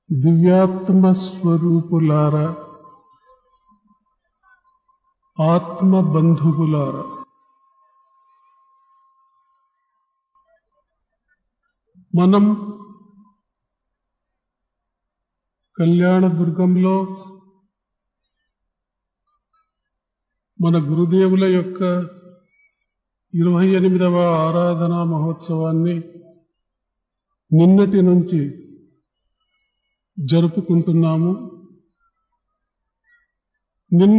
దివ్యాత్మ స్వరూపులారా ఆత్మ బంధువులారా మనం కళ్యాణదుర్గంలో మన గురుదేవుల యొక్క ఇరవై ఎనిమిదవ ఆరాధనా మహోత్సవాన్ని నిన్నటి నుంచి జరుపుకుంటున్నాము నిన్న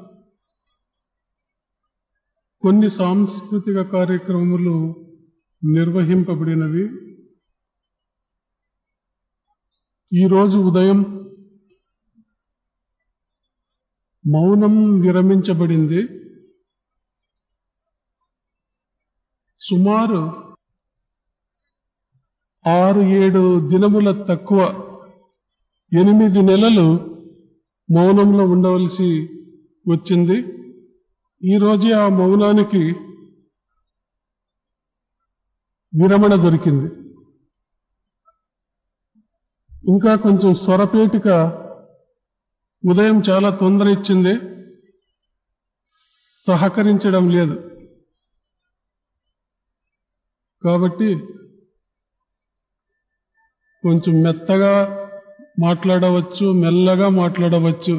కొన్ని సాంస్కృతిక కార్యక్రమములు నిర్వహింపబడినవి ఈరోజు ఉదయం మౌనం విరమించబడింది సుమారు ఆరు ఏడు దినముల తక్కువ ఎనిమిది నెలలు మౌనంలో ఉండవలసి వచ్చింది ఈరోజే ఆ మౌనానికి విరమణ దొరికింది ఇంకా కొంచెం స్వరపేటిక ఉదయం చాలా తొందర ఇచ్చింది సహకరించడం లేదు కాబట్టి కొంచెం మెత్తగా మాట్లాడవచ్చు మెల్లగా మాట్లాడవచ్చు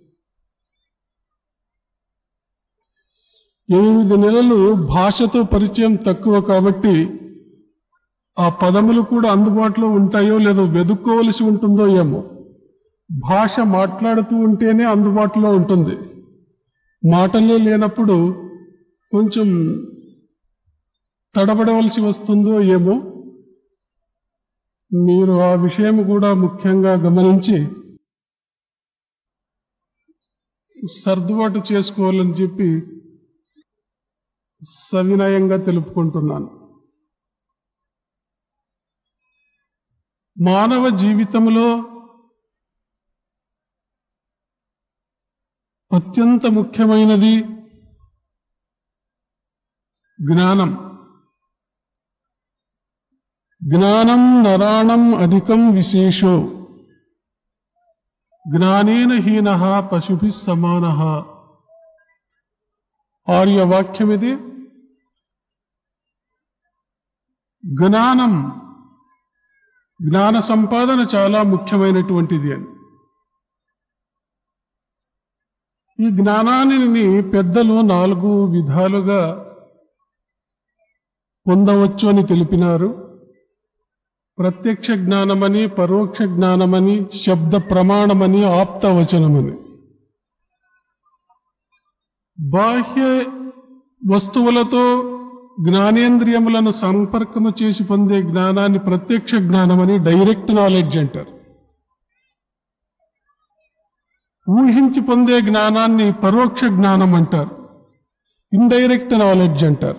ఎనిమిది నెలలు భాషతో పరిచయం తక్కువ కాబట్టి ఆ పదములు కూడా అందుబాటులో ఉంటాయో లేదో వెదుక్కోవలసి ఉంటుందో ఏమో భాష మాట్లాడుతూ ఉంటేనే అందుబాటులో ఉంటుంది మాటలే లేనప్పుడు కొంచెం తడబడవలసి వస్తుందో ఏమో మీరు ఆ విషయం కూడా ముఖ్యంగా గమనించి సర్దుబాటు చేసుకోవాలని చెప్పి సవినయంగా తెలుపుకుంటున్నాను మానవ జీవితంలో అత్యంత ముఖ్యమైనది జ్ఞానం జ్ఞానం నరాణం అధికం విశేషో జ్ఞానేన హీన పశుభి సమాన ఆర్యవాక్యమిది జ్ఞానం జ్ఞాన సంపాదన చాలా ముఖ్యమైనటువంటిది అని ఈ జ్ఞానాన్ని పెద్దలు నాలుగు విధాలుగా పొందవచ్చు అని తెలిపినారు ప్రత్యక్ష జ్ఞానమని పరోక్ష జ్ఞానమని శబ్ద ప్రమాణమని ఆప్తవచనమని బాహ్య వస్తువులతో జ్ఞానేంద్రియములను సంపర్కము చేసి పొందే జ్ఞానాన్ని ప్రత్యక్ష జ్ఞానమని డైరెక్ట్ నాలెడ్జ్ అంటారు ఊహించి పొందే జ్ఞానాన్ని పరోక్ష జ్ఞానం అంటారు ఇండైరెక్ట్ నాలెడ్జ్ అంటారు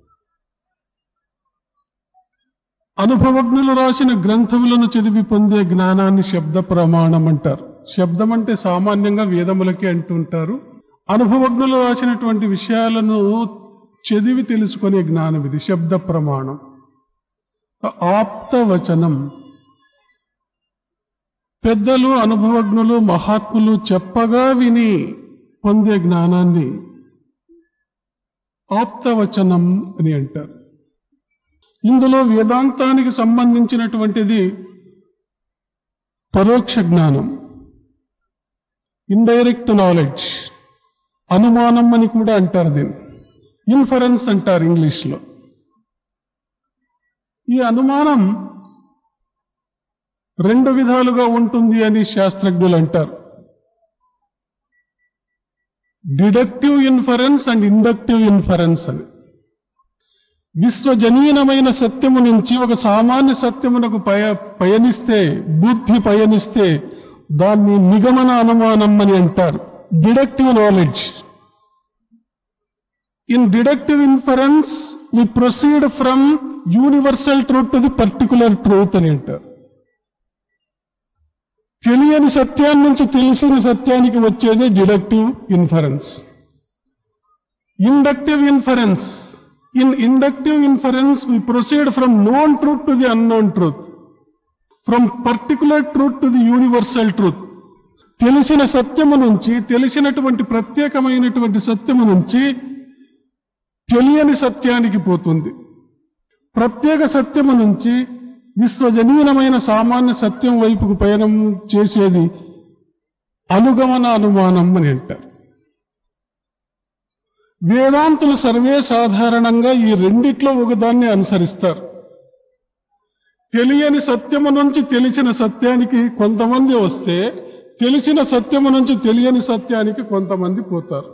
అనుభవజ్ఞులు రాసిన గ్రంథములను చదివి పొందే జ్ఞానాన్ని శబ్ద ప్రమాణం అంటారు శబ్దం అంటే సామాన్యంగా వేదములకి అంటుంటారు అనుభవజ్ఞులు రాసినటువంటి విషయాలను చదివి తెలుసుకునే జ్ఞానం ఇది శబ్ద ప్రమాణం ఆప్తవచనం పెద్దలు అనుభవజ్ఞులు మహాత్ములు చెప్పగా విని పొందే జ్ఞానాన్ని ఆప్తవచనం అని అంటారు ఇందులో వేదాంతానికి సంబంధించినటువంటిది పరోక్ష జ్ఞానం ఇండైరెక్ట్ నాలెడ్జ్ అనుమానం అని కూడా అంటారు దీన్ని ఇన్ఫరెన్స్ అంటారు ఇంగ్లీష్లో ఈ అనుమానం రెండు విధాలుగా ఉంటుంది అని శాస్త్రజ్ఞులు అంటారు deductive inference and inductive inference అని విశ్వజనీనమైన సత్యము నుంచి ఒక సామాన్య సత్యమునకు పయ పయనిస్తే బుద్ధి పయనిస్తే దాన్ని నిగమన అనుమానం అని అంటారు deductive knowledge in deductive inference we proceed from universal truth to the particular truth అని అంటారు తెలియని సత్యాన్ని నుంచి తెలిసిన సత్యానికి వచ్చేదే deductive inference inductive inference in inductive inference we proceed from known truth to the unknown truth from particular truth to the universal truth తెలిసిన సత్యము నుంచి తెలిసినటువంటి ప్రత్యేకమైనటువంటి సత్యము నుంచి తెలియని సత్యానికి పోతుంది ప్రత్యేక సత్యము నుంచి విశ్వజనీనమైన సామాన్య సత్యం వైపుకు పయనం చేసేది అనుగమన అనుమానం అని అంటారు వేదాంతులు సర్వే సాధారణంగా ఈ రెండిట్లో ఒకదాన్ని అనుసరిస్తారు తెలియని సత్యము నుంచి తెలిసిన సత్యానికి కొంతమంది వస్తే తెలిసిన సత్యము నుంచి తెలియని సత్యానికి కొంతమంది పోతారు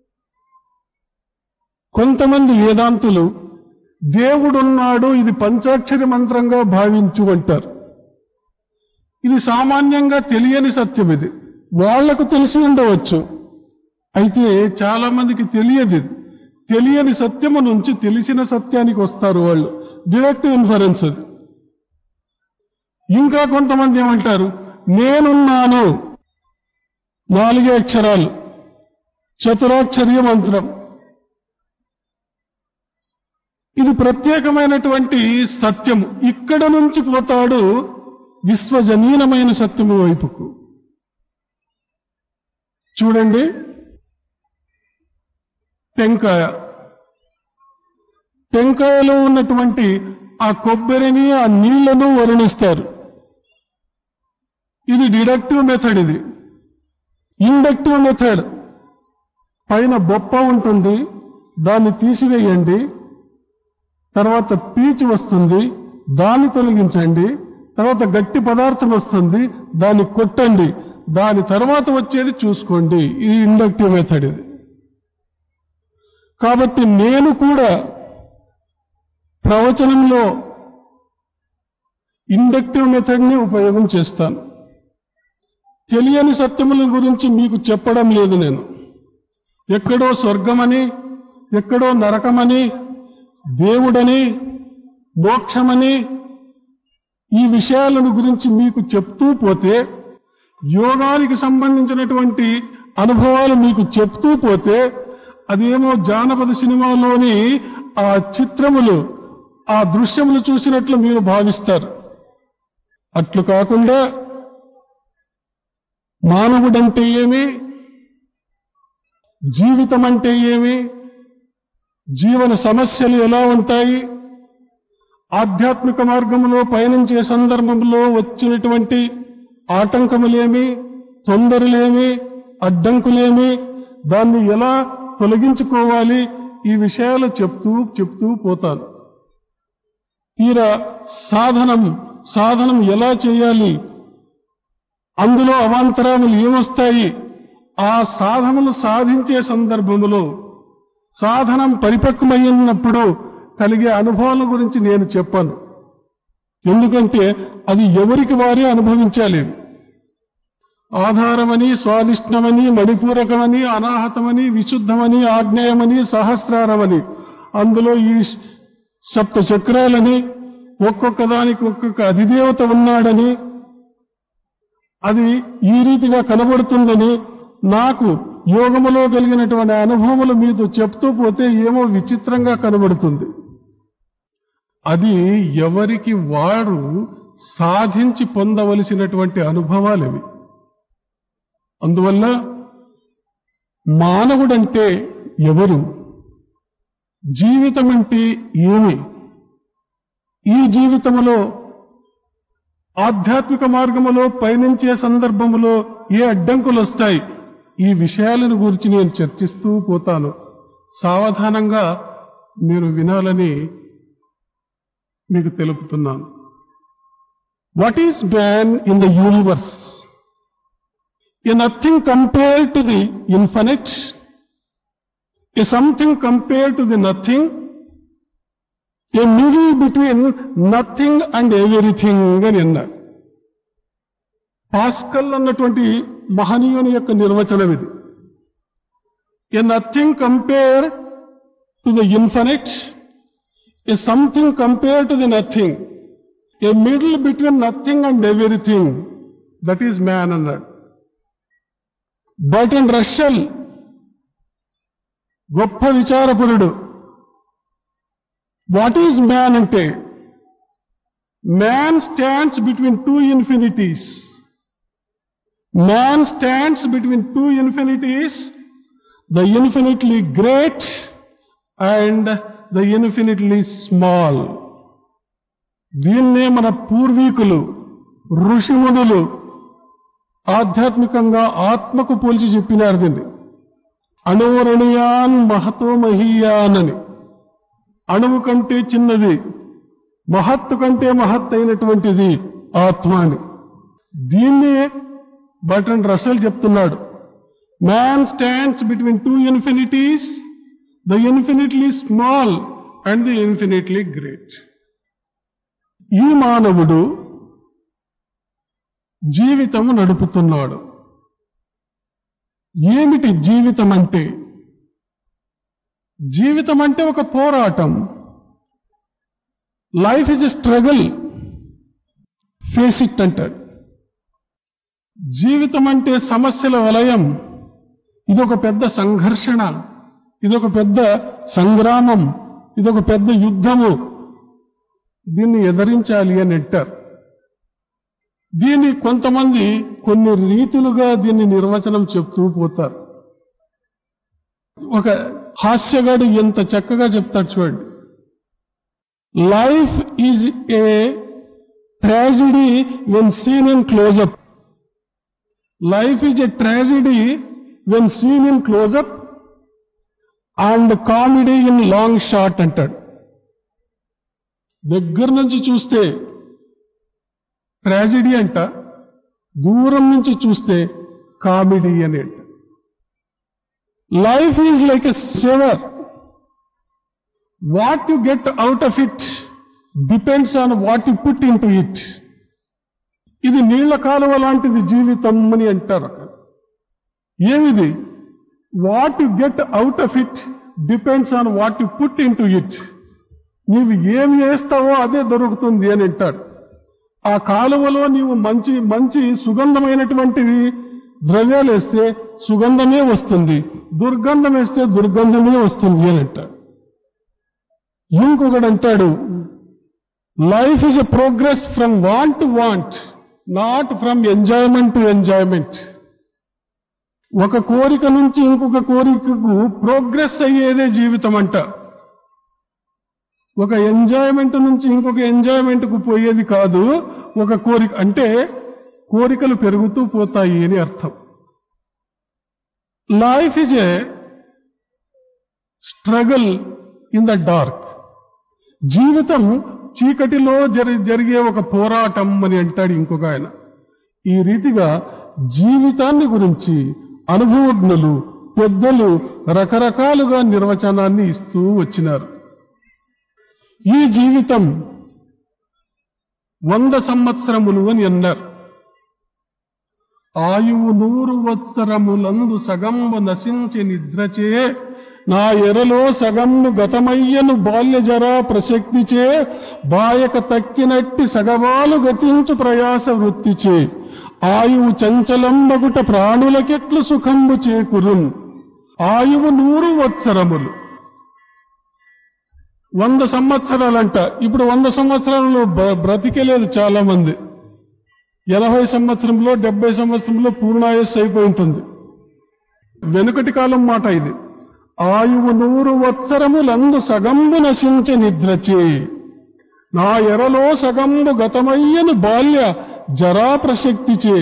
కొంతమంది వేదాంతులు దేవుడున్నాడు ఇది పంచాక్షరి మంత్రంగా భావించు అంటారు ఇది సామాన్యంగా తెలియని సత్యం ఇది వాళ్లకు తెలిసి ఉండవచ్చు అయితే చాలా మందికి తెలియదు ఇది. తెలియని సత్యము నుంచి తెలిసిన సత్యానికి వస్తారు వాళ్ళు డైరెక్ట్ ఇన్ఫరెన్స్ అది ఇంకా కొంతమంది ఏమంటారు నేనున్నాను నాలుగే అక్షరాలు చతురాక్షర్య మంత్రం ఇది ప్రత్యేకమైనటువంటి సత్యము ఇక్కడ నుంచి పోతాడు విశ్వజనీనమైన సత్యము వైపుకు చూడండి టెంకాయ టెంకాయలో ఉన్నటువంటి ఆ కొబ్బరిని ఆ నీళ్లను వర్ణిస్తారు ఇది డిడక్టివ్ మెథడ్ ఇది ఇండక్టివ్ మెథడ్ పైన బొప్ప ఉంటుంది దాన్ని తీసివేయండి తర్వాత పీచు వస్తుంది దాన్ని తొలగించండి తర్వాత గట్టి పదార్థం వస్తుంది దాన్ని కొట్టండి దాని తర్వాత వచ్చేది చూసుకోండి ఇది ఇండక్టివ్ మెథడ్ ఇది కాబట్టి నేను కూడా ప్రవచనంలో ఇండక్టివ్ మెథడ్ని ఉపయోగం చేస్తాను తెలియని సత్యముల గురించి మీకు చెప్పడం లేదు నేను ఎక్కడో స్వర్గమని ఎక్కడో నరకమని దేవుడని మోక్షమని ఈ విషయాలను గురించి మీకు చెప్తూ పోతే యోగానికి సంబంధించినటువంటి అనుభవాలు మీకు చెప్తూ పోతే అదేమో జానపద సినిమాలోని ఆ చిత్రములు ఆ దృశ్యములు చూసినట్లు మీరు భావిస్తారు అట్లు కాకుండా మానవుడంటే ఏమి జీవితం అంటే ఏమి జీవన సమస్యలు ఎలా ఉంటాయి ఆధ్యాత్మిక మార్గంలో పయనించే సందర్భంలో వచ్చినటువంటి ఆటంకములేమి తొందరలేమి అడ్డంకులేమి దాన్ని ఎలా తొలగించుకోవాలి ఈ విషయాలు చెప్తూ చెప్తూ పోతాను తీరా సాధనం సాధనం ఎలా చేయాలి అందులో అవాంతరాములు ఏమొస్తాయి ఆ సాధనలు సాధించే సందర్భములో సాధనం పరిపక్వమైనప్పుడు కలిగే అనుభవాల గురించి నేను చెప్పాను ఎందుకంటే అది ఎవరికి వారే అనుభవించాలి ఆధారమని స్వాదిష్ణమని మణిపూరకమని అనాహతమని విశుద్ధమని ఆగ్నేయమని సహస్రారమని అందులో ఈ సప్త చక్రాలని ఒక్కొక్క దానికి ఒక్కొక్క అధిదేవత ఉన్నాడని అది ఈ రీతిగా కనబడుతుందని నాకు యోగములో కలిగినటువంటి అనుభవములు మీతో చెప్తూ పోతే ఏమో విచిత్రంగా కనబడుతుంది అది ఎవరికి వారు సాధించి పొందవలసినటువంటి అనుభవాలు ఇవి అందువల్ల మానవుడంటే ఎవరు జీవితం అంటే ఏమి ఈ జీవితములో ఆధ్యాత్మిక మార్గములో పయనించే సందర్భములో ఏ అడ్డంకులు వస్తాయి ఈ విషయాలను గురించి నేను చర్చిస్తూ పోతాను సావధానంగా మీరు వినాలని మీకు తెలుపుతున్నాను what is man in the universe a nothing compare to the infinite a something compare to the nothing a middle between nothing and everything అని అన్నారు పాస్కల్ అన్నటువంటి మహనీయుని యొక్క నిర్వచనం ఇది a nothing compare to the infinite a something compare to the nothing a middle between nothing and everything that is man అన్నాడు Bertrand Russell గొప్ప విచారపురుడు వాట్ ఈజ్ మ్యాన్ అంటే Man stands between two infinities. Man stands between two infinities, the infinitely great and the infinitely small. దీన్నే మన పూర్వీకులు ఋషిమునులు ఆధ్యాత్మికంగా ఆత్మకు పోల్చి చెప్పినారు దీన్ని అణువరణీయాన్ మహతో మహీయాన్ అని అణువు కంటే చిన్నది మహత్తు కంటే మహత్ అయినటువంటిది ఆత్మ అని దీన్నే బటన్ రసల్ చెప్తున్నాడు man stands between two infinities the infinitely small and the infinitely great ఈ మానవుడు జీవితము నడుపుతున్నాడు ఏమిటి జీవితం అంటే జీవితం అంటే ఒక పోరాటం life is a struggle face it అంటాడు జీవితం అంటే సమస్యల వలయం ఇదొక పెద్ద సంఘర్షణ ఇదొక పెద్ద సంగ్రామం ఇదొక పెద్ద యుద్ధము దీన్ని ఎదిరించాలి అని అంటారు దీన్ని కొంతమంది కొన్ని రీతులుగా దీన్ని నిర్వచనం చెప్తూ పోతారు ఒక హాస్యగాడు ఎంత చక్కగా చెప్తాడు చూడండి life is a tragedy when seen in close up life is a tragedy when seen in close up and comedy in long shot అంటాడు దగ్గర నుంచి చూస్తే ట్రాజిడీ అంట దూరం నుంచి చూస్తే కామెడీ అని అంట life is like a sewer what you get out of it depends on what you put into it ఇది నీళ్ల కాలువ లాంటిది జీవితం అని అంటారు అక్కడ ఏమిది what you get out of it depends on what you put into it నీవు ఏమి వేస్తావో అదే దొరుకుతుంది అని అంటాడు ఆ కాలువలో నీవు మంచి మంచి సుగంధమైనటువంటివి ద్రవ్యాలు వేస్తే సుగంధమే వస్తుంది దుర్గంధం వేస్తే దుర్గంధమే వస్తుంది అని అంటాడు ఇంకొకడు అంటాడు life is a progress from want to want not from enjoyment to enjoyment ఒక కోరిక నుంచి ఇంకొక కోరికకు ప్రోగ్రెస్ అయ్యేదే జీవితం అంట ఒక ఎంజాయ్మెంట్ నుంచి ఇంకొక ఎంజాయ్మెంట్ కు పోయేది కాదు ఒక కోరిక అంటే కోరికలు పెరుగుతూ పోతాయి అని అర్థం life is a struggle in the dark జీవితం చీకటిలో జరి జరిగే ఒక పోరాటం అని అంటాడు ఇంకొక ఆయన ఈ రీతిగా జీవితాన్ని గురించి అనుభవజ్ఞులు పెద్దలు రకరకాలుగా నిర్వచనాన్ని ఇస్తూ వచ్చినారు ఈ జీవితం వంద సంవత్సరములు అని అన్నారు ఆయువు నూరు వత్సరములందు సగంబు నశించి నిద్రచే నా ఎరలో సగంను గతమయ్యను బాల్యజరా ప్రసక్తిచే బాయక తక్కినట్టి సగవాలు గతించు ప్రయాస వృత్తిచే ఆయువు చంచలంబగుట ప్రాణులకెట్లు సుఖంబు చేకురున్ ఆయువు నూరు వత్సరములు వంద సంవత్సరాలంట ఇప్పుడు వంద సంవత్సరాలలో బ్ర- బ్రతికేలేదు చాలా మంది ఎనభై సంవత్సరంలో డెబ్బై సంవత్సరంలో పూర్ణాయుస్ అయిపోయి ఉంటుంది వెనుకటి కాలం మాట ఇది ఆయువు నూరు వత్సరములందు సగంబు నశించి నిద్రచే నా ఎరలో సగంబు గతమయ్యను బాల్య జరా ప్రసక్తిచే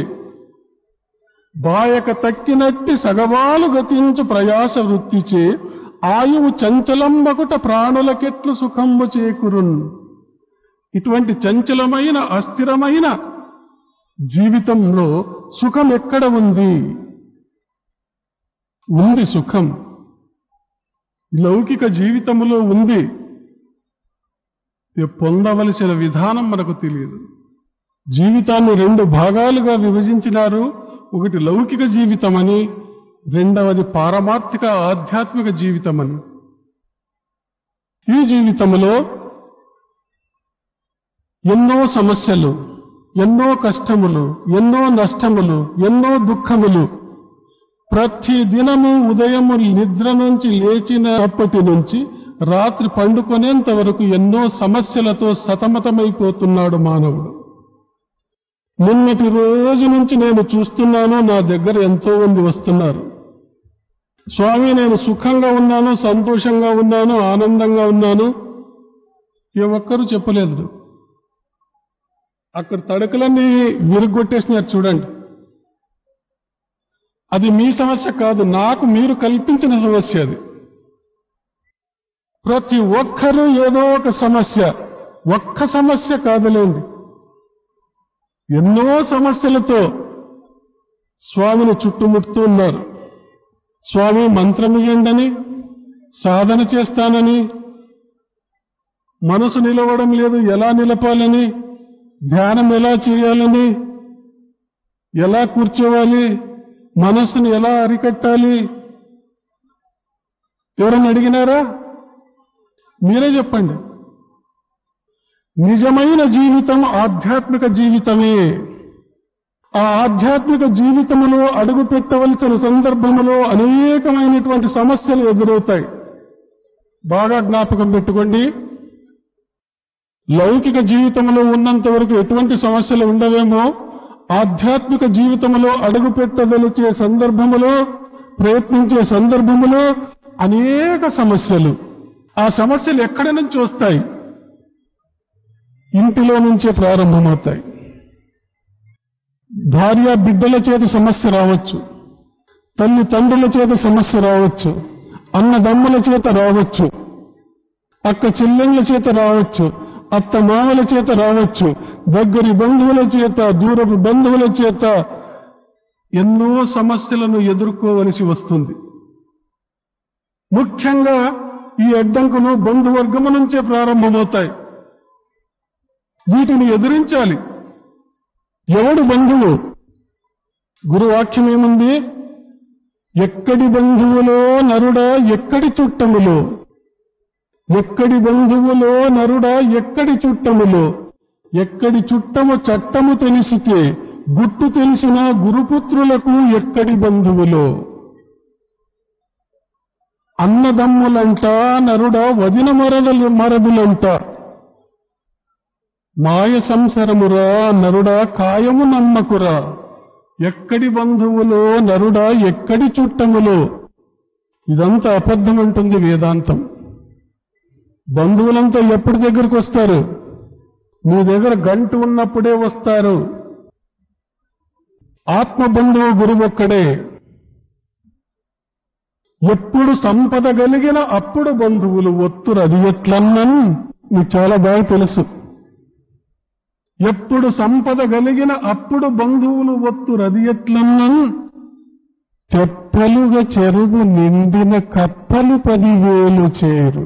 బాయక తక్కినట్టి సగవాలు గతించు ప్రయాస వృత్తిచే ఆయువు చంచలంబకుట ప్రాణులకెట్లు సుఖంబు చేకురున్ ఇటువంటి చంచలమైన అస్థిరమైన జీవితంలో సుఖం ఎక్కడ ఉంది ఉంది సుఖం లౌకిక జీవితంలో ఉంది ఇది పొందవలసిన విధానం మనకు తెలియదు జీవితాన్ని రెండు భాగాలుగా విభజించినారు ఒకటి లౌకిక జీవితం అని రెండవది పారమార్థిక ఆధ్యాత్మిక జీవితం అని ఈ జీవితంలో ఎన్నో సమస్యలు ఎన్నో కష్టములు ఎన్నో నష్టములు ఎన్నో దుఃఖములు ప్రతి దినము ఉదయము నిద్ర నుంచి లేచినప్పటి నుంచి రాత్రి పండుకొనేంత వరకు ఎన్నో సమస్యలతో సతమతమైపోతున్నాడు మానవుడు నిన్నటి రోజు నుంచి నేను చూస్తున్నాను నా దగ్గర ఎంతో మంది వస్తున్నారు స్వామి నేను సుఖంగా ఉన్నాను సంతోషంగా ఉన్నాను ఆనందంగా ఉన్నాను ఏ ఒక్కరూ చెప్పలేదు నాకు. అక్కడ తడకలన్నీ విరుగొట్టేసినారు చూడండి అది మీ సమస్య కాదు నాకు మీరు కల్పించిన సమస్య అది ప్రతి ఒక్కరూ ఏదో ఒక సమస్య ఒక్క సమస్య కాదులేండి ఎన్నో సమస్యలతో స్వామిని చుట్టుముడుతూ ఉన్నారు స్వామి మంత్రం ఇయ్యండని సాధన చేస్తానని మనసు నిలవడం లేదు ఎలా నిలపాలని ధ్యానం ఎలా చేయాలని ఎలా కూర్చోవాలి మనస్సును ఎలా అరికట్టాలి ఎవరైనా అడిగినారా మీరే చెప్పండి నిజమైన జీవితం ఆధ్యాత్మిక జీవితమే ఆ ఆధ్యాత్మిక జీవితంలో అడుగు పెట్టవలసిన సందర్భంలో అనేకమైనటువంటి సమస్యలు ఎదురవుతాయి బాగా జ్ఞాపకం పెట్టుకోండి లౌకిక జీవితంలో ఉన్నంత వరకు ఎటువంటి సమస్యలు ఉండవేమో ఆధ్యాత్మిక జీవితంలో అడుగు పెట్టదలిచే సందర్భములో ప్రయత్నించే సందర్భములో అనేక సమస్యలు ఆ సమస్యలు ఎక్కడి నుంచి వస్తాయి ఇంటిలో నుంచే ప్రారంభమవుతాయి భార్య బిడ్డల చేత సమస్య రావచ్చు తల్లి తండ్రుల చేత సమస్య రావచ్చు అన్నదమ్ముల చేత రావచ్చు అక్క చెల్లెళ్ళ చేత రావచ్చు అత్త మామల చేత రావచ్చు దగ్గరి బంధువుల చేత దూరపు బంధువుల చేత ఎన్నో సమస్యలను ఎదుర్కోవలసి వస్తుంది ముఖ్యంగా ఈ అడ్డంకులు బంధువర్గము నుంచే ప్రారంభమవుతాయి వీటిని ఎదిరించాలి ఎవడు బంధువు గురువాక్యం ఏముంది ఎక్కడి బంధువులో నరుడా ఎక్కడి చుట్టములో ఎక్కడి బంధువులో నరుడా ఎక్కడి చుట్టములో ఎక్కడి చుట్టము చట్టము తెలిసితే గుట్టు తెలిసిన గురుపుత్రులకు ఎక్కడి బంధువులో అన్నదమ్ములంట నరుడా వదిన మరదలు మరదులంట మాయ సంసరమురా నరుడా కాయము నమ్మకురా ఎక్కడి బంధువులో నరుడా ఎక్కడి చుట్టములో ఇదంతా అబద్ధం అంటుంది వేదాంతం బంధువులంతా ఎప్పటి దగ్గరకు వస్తారు నీ దగ్గర గంట ఉన్నప్పుడే వస్తారు ఆత్మ బంధువు గురువు ఒక్కడే ఎప్పుడు సంపద కలిగిన అప్పుడు బంధువులు ఒత్తురు అది ఎట్లన్నను నీకు చాలా బాగా తెలుసు ఎప్పుడు సంపద కలిగిన అప్పుడు బంధువులు ఒత్తురు అది ఎట్లన్నను తెప్పలుగా చెరువు నిండిన కప్పలు పదివేలు చేరు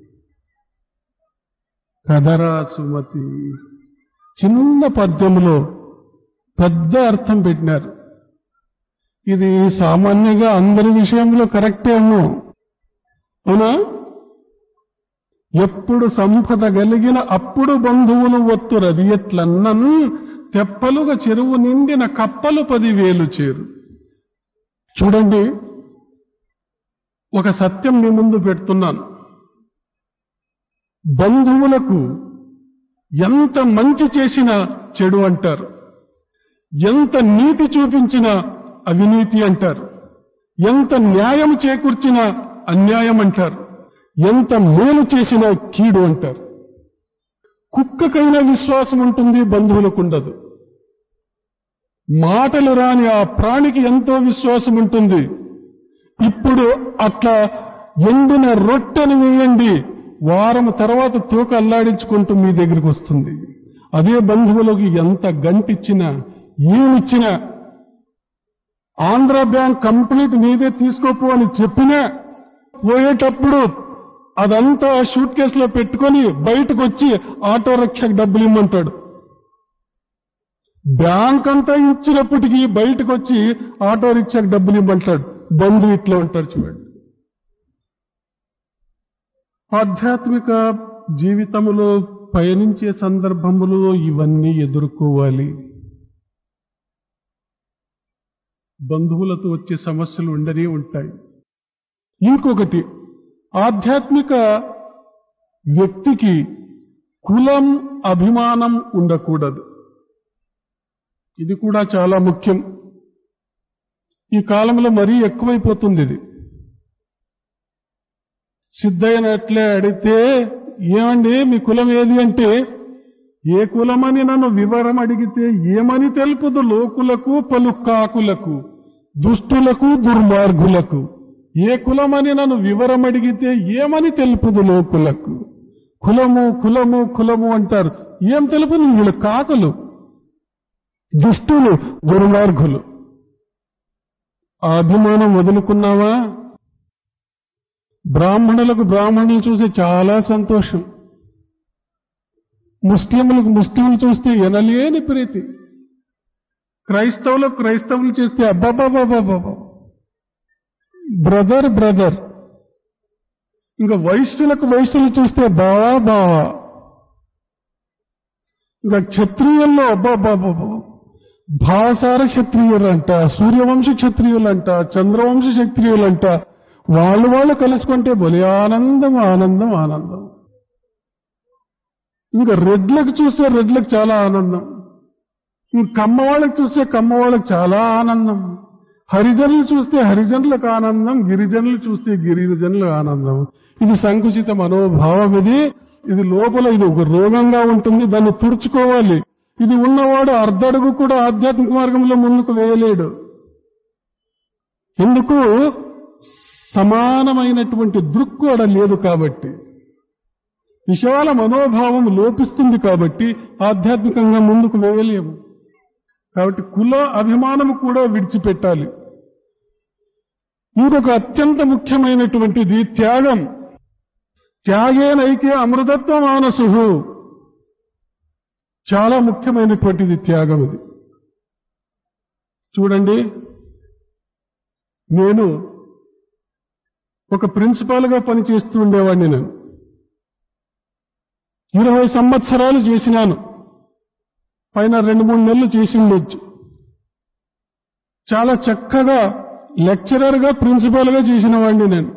కదరా సుమతి చిన్న పద్యంలో పెద్ద అర్థం పెట్టినారు ఇది సామాన్యంగా అందరి విషయంలో కరెక్టేమో అవునా ఎప్పుడు సంపద కలిగిన అప్పుడు బంధువులు ఒత్తురది ఎట్లన్నను తెప్పలుగా చెరువు నిండిన కప్పలు పదివేలు చేరు చూడండి ఒక సత్యం మీ ముందు పెడుతున్నాను బంధువులకు ఎంత మంచి చేసినా చెడు అంటారు ఎంత నీతి చూపించినా అవినీతి అంటారు ఎంత న్యాయం చేకూర్చినా అన్యాయం అంటారు ఎంత మేలు చేసినా కీడు అంటారు కుక్కకైనా విశ్వాసం ఉంటుంది బంధువులకు ఉండదు మాటలు రాని ఆ ప్రాణికి ఎంతో విశ్వాసం ఉంటుంది ఇప్పుడు అట్లా ఎండిన రొట్టెను వేయండి వారం తర్వాత తూక అల్లాడించుకుంటూ మీ దగ్గరికి వస్తుంది అదే బంధువులకు ఎంత గంటిచ్చినా ఏమిచ్చినా ఆంధ్ర బ్యాంక్ కంప్లీట్ నీదే తీసుకోపో అని చెప్పినా పోయేటప్పుడు అదంతా షూట్ కేసులో పెట్టుకొని బయటకు వచ్చి ఆటో రిక్షాకి డబ్బులు ఇమ్మంటాడు బ్యాంక్ అంతా ఇచ్చినప్పటికీ బయటకు వచ్చి ఆటో రిక్షాకి డబ్బులు ఇమ్మంటాడు బంధువు ఇట్లా ఉంటాడు చూడండి ఆధ్యాత్మిక జీవితములో పయనించే సందర్భములో ఇవన్నీ ఎదుర్కోవాలి బంధువులతో వచ్చే సమస్యలు ఉండనే ఉంటాయి ఇంకొకటి ఆధ్యాత్మిక వ్యక్తికి కులం అభిమానం ఉండకూడదు ఇది కూడా చాలా ముఖ్యం ఈ కాలంలో మరీ ఎక్కువైపోతుంది ఇది సిద్ధయ్యనట్లే అడిగితే ఏమండి మీ కులం ఏది అంటే ఏ కులమని నన్ను వివరం అడిగితే ఏమని తెలుపుదు లోకులకు పలు కాకులకు దుష్టులకు దుర్మార్గులకు ఏ కులమని నన్ను వివరం అడిగితే ఏమని తెలుపుదు లోకులకు కులము కులము కులము అంటారు ఏం తెలుపుదు వీళ్ళు కాకులు దుష్టులు దుర్మార్గులు ఆ అభిమానం వదులుకున్నావా బ్రాహ్మణులకు బ్రాహ్మణులు చూసి చాలా సంతోషం ముస్లింలకు ముస్లింలు చూస్తే ఎనలేని ప్రీతి క్రైస్తవులకు క్రైస్తవులు చేస్తే అబ్బాబాబాబాబా బ్రదర్ బ్రదర్ ఇంకా వైశ్యులకు వైశ్యులు చూస్తే బావా బావా ఇంకా క్షత్రియుల్లో అబ్బాబాబాబా భాసార క్షత్రియులంట సూర్యవంశ క్షత్రియులంట చంద్రవంశ క్షత్రియులంట వాళ్ళు వాళ్ళు కలుసుకుంటే బలి ఆనందం ఆనందం ఆనందం ఇంకా రెడ్లకు చూస్తే రెడ్లకు చాలా ఆనందం ఇంక కమ్మ వాళ్ళకి చూస్తే కమ్మ వాళ్ళకి చాలా ఆనందం హరిజనులు చూస్తే హరిజనులకు ఆనందం గిరిజనులు చూస్తే గిరిజనులకు ఆనందం ఇది సంకుచిత మనోభావం ఇది ఇది లోపల ఇది ఒక రోగంగా ఉంటుంది దాన్ని తుడుచుకోవాలి ఇది ఉన్నవాడు అర్ధడుగు కూడా ఆధ్యాత్మిక మార్గంలో ముందుకు వేయలేడు ఎందుకు సమానమైనటువంటి దృక్కోడ లేదు కాబట్టి విశాల మనోభావం లోపిస్తుంది కాబట్టి ఆధ్యాత్మికంగా ముందుకు వేయలేము కాబట్టి కుల అభిమానము కూడా విడిచిపెట్టాలి ఇంకొక అత్యంత ముఖ్యమైనటువంటిది త్యాగం త్యాగేనైకే అమృతత్వం మానసు చాలా ముఖ్యమైనటువంటిది త్యాగం ఇది చూడండి నేను ఒక ప్రిన్సిపాల్గా పనిచేస్తూ ఉండేవాడిని నేను ఇరవై సంవత్సరాలు చేసినాను పైన రెండు మూడు నెలలు చేసిండొచ్చు చాలా చక్కగా లెక్చరర్గా ప్రిన్సిపాల్గా చేసిన వాడిని నేను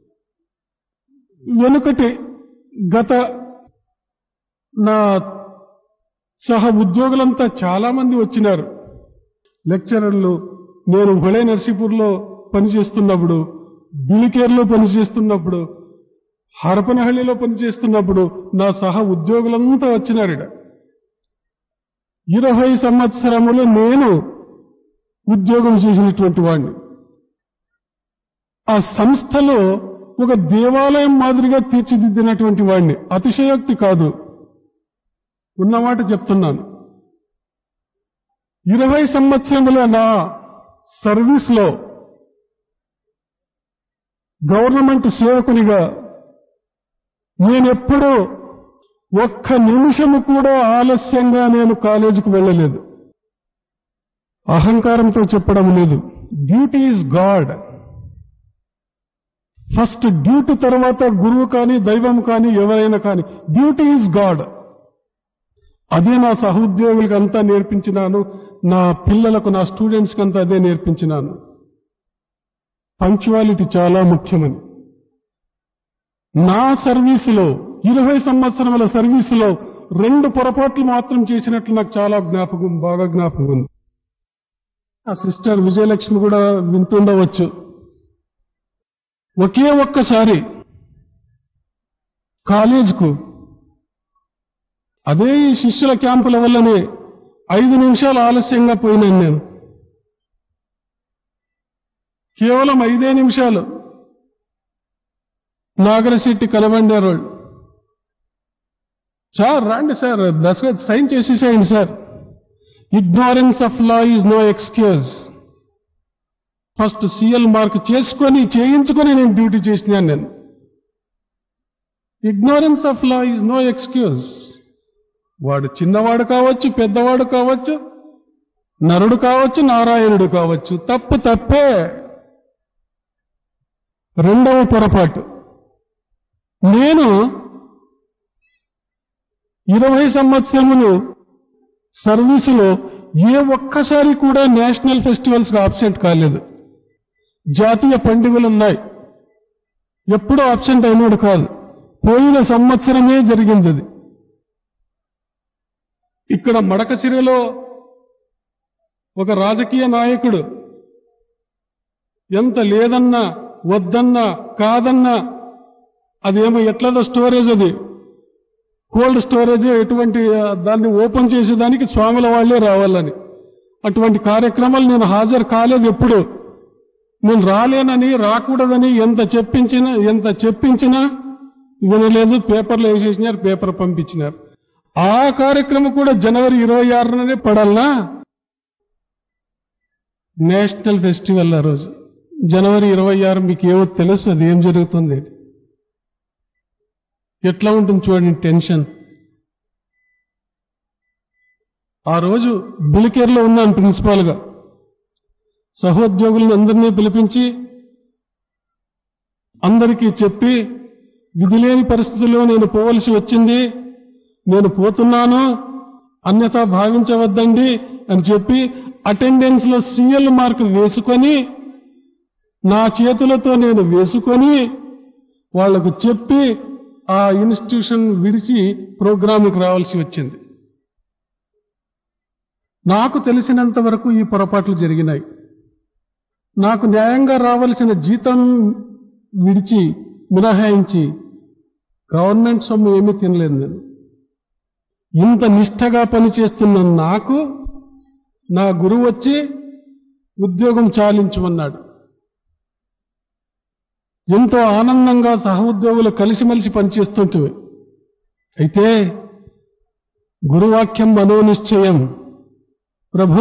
వెనుకటి గత నా సహ ఉద్యోగులంతా చాలా మంది వచ్చినారు లెక్చరర్లు నేను హుళే నర్సీపూర్లో పనిచేస్తున్నప్పుడు బిలికేర్లో పనిచేస్తున్నప్పుడు హరపనహಳ್ಳಿలో పనిచేస్తున్నప్పుడు నా సహ ఉద్యోగులంతా వచ్చినారిడ ఇరవై సంవత్సరములు నేను ఉద్యోగం చేసినటువంటి వాడిని ఆ సంస్థలో ఒక దేవాలయం మాదిరిగా తీర్చిదిద్దినటువంటి వాడిని అతిశయోక్తి కాదు ఉన్నమాట చెప్తున్నాను ఇరవై సంవత్సరముల నా సర్వీస్ లో గవర్నమెంట్ సేవకునిగా నేనెప్పుడూ ఒక్క నిమిషము కూడా ఆలస్యంగా నేను కాలేజీకి వెళ్ళలేదు అహంకారంతో చెప్పడం లేదు duty is God first duty తర్వాత గురువు కానీ దైవం కానీ ఎవరైనా కానీ డ్యూటీ ఈజ్ గాడ్ అదే నా సహోద్యోగులకు అంతా నేర్పించినాను నా పిల్లలకు నా స్టూడెంట్స్కి అంతా అదే నేర్పించినాను పంక్చువాలిటీ చాలా ముఖ్యమని నా సర్వీసులో ఇరవై సంవత్సరముల సర్వీసులో రెండు పొరపాట్లు మాత్రం చేసినట్లు నాకు చాలా జ్ఞాపకం బాగా జ్ఞాపకం ఉంది ఆ సిస్టర్ విజయలక్ష్మి కూడా వింటుండవచ్చు ఒకే ఒక్కసారి కాలేజ్కు అదే ఈ శిష్యుల క్యాంపుల వల్లనే ఐదు నిమిషాలు ఆలస్యంగా పోయినాను నేను కేవలం ఐదే నిమిషాలు నాగరశెట్టి కలబండారు సార్ రండి సార్ దశ సైన్ చేసేసేయండి sir ignorance of law is no excuse first CL mark చేసుకొని చేయించుకొని నేను డ్యూటీ చేసినాను నేను ignorance of law is no excuse వాడు చిన్నవాడు కావచ్చు పెద్దవాడు కావచ్చు నరుడు కావచ్చు నారాయణుడు కావచ్చు తప్పు తప్పే రెండవ పొరపాటు నేను ఇరవై సంవత్సరములు సర్వీసులో ఏ ఒక్కసారి కూడా నేషనల్ ఫెస్టివల్స్ గా అబ్సెంట్ కాలేదు జాతీయ పండుగలు ఉన్నాయి ఎప్పుడూ అబ్సెంట్ అయినాడు కాదు పోయిన సంవత్సరమే జరిగింది అది ఇక్కడ మడకసిరలో ఒక రాజకీయ నాయకుడు ఎంత లేదన్నా వద్దన్నా కాదన్నా అదేమో ఎట్లదో స్టోరేజ్ అది కోల్డ్ స్టోరేజ్ ఎటువంటి ఆ, దాన్ని ఓపెన్ చేసేదానికి స్వాముల వాళ్ళే రావాలని అటువంటి కార్యక్రమాలు నేను హాజరు కాలేదు ఎప్పుడు నేను రాలేనని రాకూడదని ఎంత చెప్పించినా ఎంత చెప్పించినా వినలేదు పేపర్లో వేసేసినారు పేపర్ పంపించినారు ఆ కార్యక్రమం కూడా జనవరి ఇరవై ఆరుననే పడాలనా నేషనల్ ఫెస్టివల్ ఆ రోజు జనవరి ఇరవై ఆరు మీకు ఏమో తెలుసు అది ఏం జరుగుతుంది అని. ఎట్లా ఉంటుంది చూడండి టెన్షన్ ఆ రోజు బిలికేర్లో ఉన్నాను ప్రిన్సిపాల్గా సహోద్యోగులను అందరినీ పిలిపించి అందరికీ చెప్పి విధిలేని పరిస్థితుల్లో నేను పోవలసి వచ్చింది నేను పోతున్నాను అన్యథా భావించవద్దండి అని చెప్పి అటెండెన్స్ లో సీఎల్ మార్క్ వేసుకొని నా చేతులతో నేను వేసుకొని వాళ్లకు చెప్పి ఆ ఇన్స్టిట్యూషన్ విడిచి ప్రోగ్రాంకి రావాల్సి వచ్చింది నాకు తెలిసినంత వరకు ఈ పొరపాట్లు జరిగినాయి నాకు న్యాయంగా రావాల్సిన జీతం విడిచి మినహాయించి గవర్నమెంట్ సొమ్ము ఏమీ తినలేదు నేను ఇంత నిష్ఠగా పనిచేస్తున్న నాకు నా గురువు వచ్చి ఉద్యోగం చాలించమన్నాడు ఎంతో ఆనందంగా సహోద్యోగులు కలిసిమెలిసి పనిచేస్తుంటే అయితే గురువాక్యం మనోనిశ్చయం ప్రభు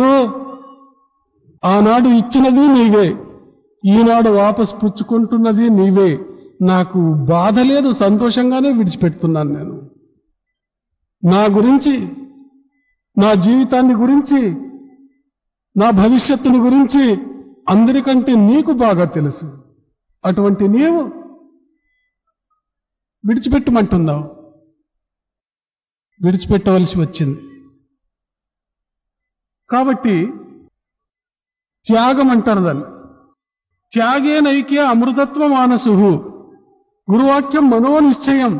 ఆనాడు ఇచ్చినది నీవే ఈనాడు వాపస్ పుచ్చుకుంటున్నది నీవే నాకు బాధ లేదు సంతోషంగానే విడిచిపెడుతున్నాను నేను నా గురించి నా జీవితాన్ని గురించి నా భవిష్యత్తుని గురించి అందరికంటే నీకు బాగా తెలుసు అటువంటి నీవు విడిచిపెట్టమంటున్నావు విడిచిపెట్టవలసి వచ్చింది కాబట్టి త్యాగం అంటారు దాన్ని త్యాగే నైక్య అమృతత్వ మానసు గురువాక్యం మనోనిశ్చయం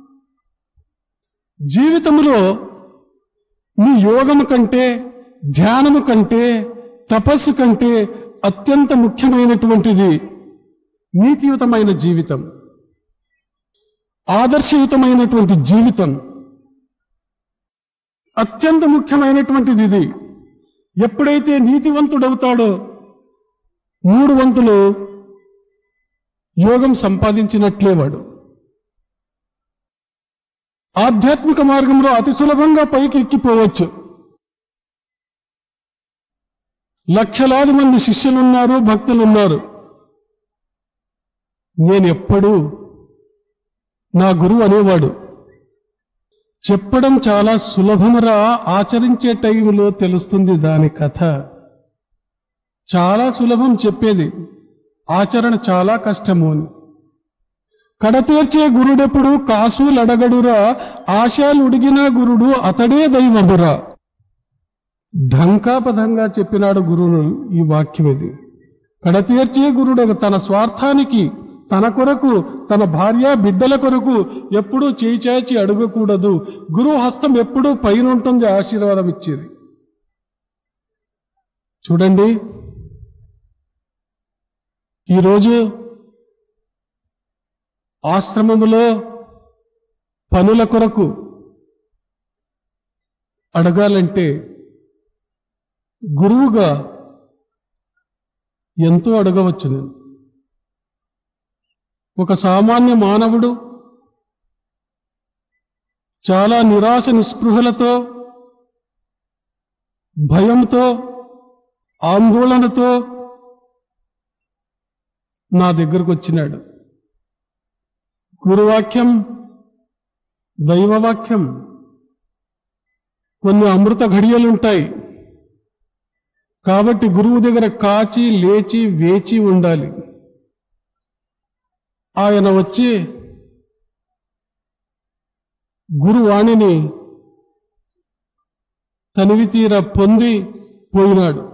జీవితంలో నీ యోగము కంటే ధ్యానము కంటే తపస్సు కంటే అత్యంత ముఖ్యమైనటువంటిది నీతియుతమైన జీవితం ఆదర్శయుతమైనటువంటి జీవితం అత్యంత ముఖ్యమైనటువంటిది ఇది ఎప్పుడైతే నీతివంతుడవుతాడో మూడు వంతులు యోగం సంపాదించినట్లే వాడు ఆధ్యాత్మిక మార్గంలో అతి సులభంగా పైకి ఎక్కిపోవచ్చు లక్షలాది మంది శిష్యులున్నారు భక్తులున్నారు నేను ఎప్పుడూ నా గురువు అనేవాడు చెప్పడం చాలా సులభమరా ఆచరించే టైంలో తెలుస్తుంది దాని కథ చాలా సులభం చెప్పేది ఆచరణ చాలా కష్టము అని కడతీర్చే గురుడెప్పుడు కాసులడగడురా ఆశాలుడిగిన గురుడు అతడే దైవమురా ఢంకాపదంగా చెప్పినాడు గురువు ఈ వాక్యం ఇది కడతీర్చే గురుడు తన స్వార్థానికి తన కొరకు తన భార్య బిడ్డల కొరకు ఎప్పుడూ చేయి చాచి అడగకూడదు గురువు హస్తం ఎప్పుడూ పైన ఉంటుంది ఆశీర్వాదం ఇచ్చేది చూడండి ఈరోజు ఆశ్రమములో పనుల కొరకు అడగాలంటే గురువుగా ఎంతో అడగవచ్చు నేను ఒక సామాన్య మానవుడు చాలా నిరాశ నిస్పృహలతో భయంతో ఆందోళనతో నా దగ్గరకు వచ్చినాడు గురువాక్యం దైవవాక్యం కొన్ని అమృత ఘడియలుంటాయి కాబట్టి గురువు దగ్గర కాచి లేచి వేచి ఉండాలి ఆయన వచ్చి గురువాణిని తనివి తీర పొంది పోయినాడు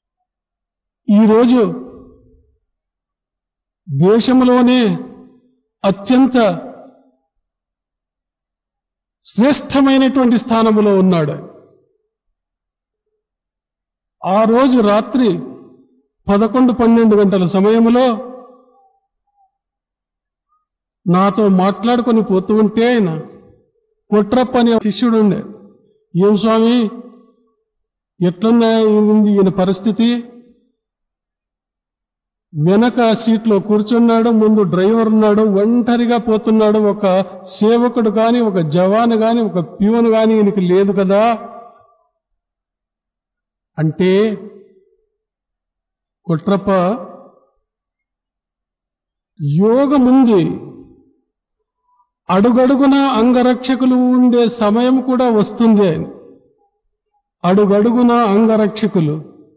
ఈరోజు దేశంలోనే అత్యంత శ్రేష్టమైనటువంటి స్థానములో ఉన్నాడు ఆ రోజు రాత్రి పదకొండు పన్నెండు గంటల సమయంలో నాతో మాట్లాడుకొని పోతూ ఉంటే ఆయన కొట్రప్ప అనే శిష్యుడు ఉండే ఏం స్వామి ఎట్లున్నా ఉంది ఈయన పరిస్థితి వెనక సీట్లో కూర్చున్నాడు ముందు డ్రైవర్ ఉన్నాడు ఒంటరిగా పోతున్నాడు ఒక సేవకుడు కాని ఒక జవాన్ గాని ఒక ప్యూన్ గాని ఈయనకి లేదు కదా అంటే కొట్రప్ప యోగముంది అడుగడుగున అంగరక్షకులు ఉండే సమయం కూడా వస్తుంది అని అడుగడుగున అంగరక్షకులు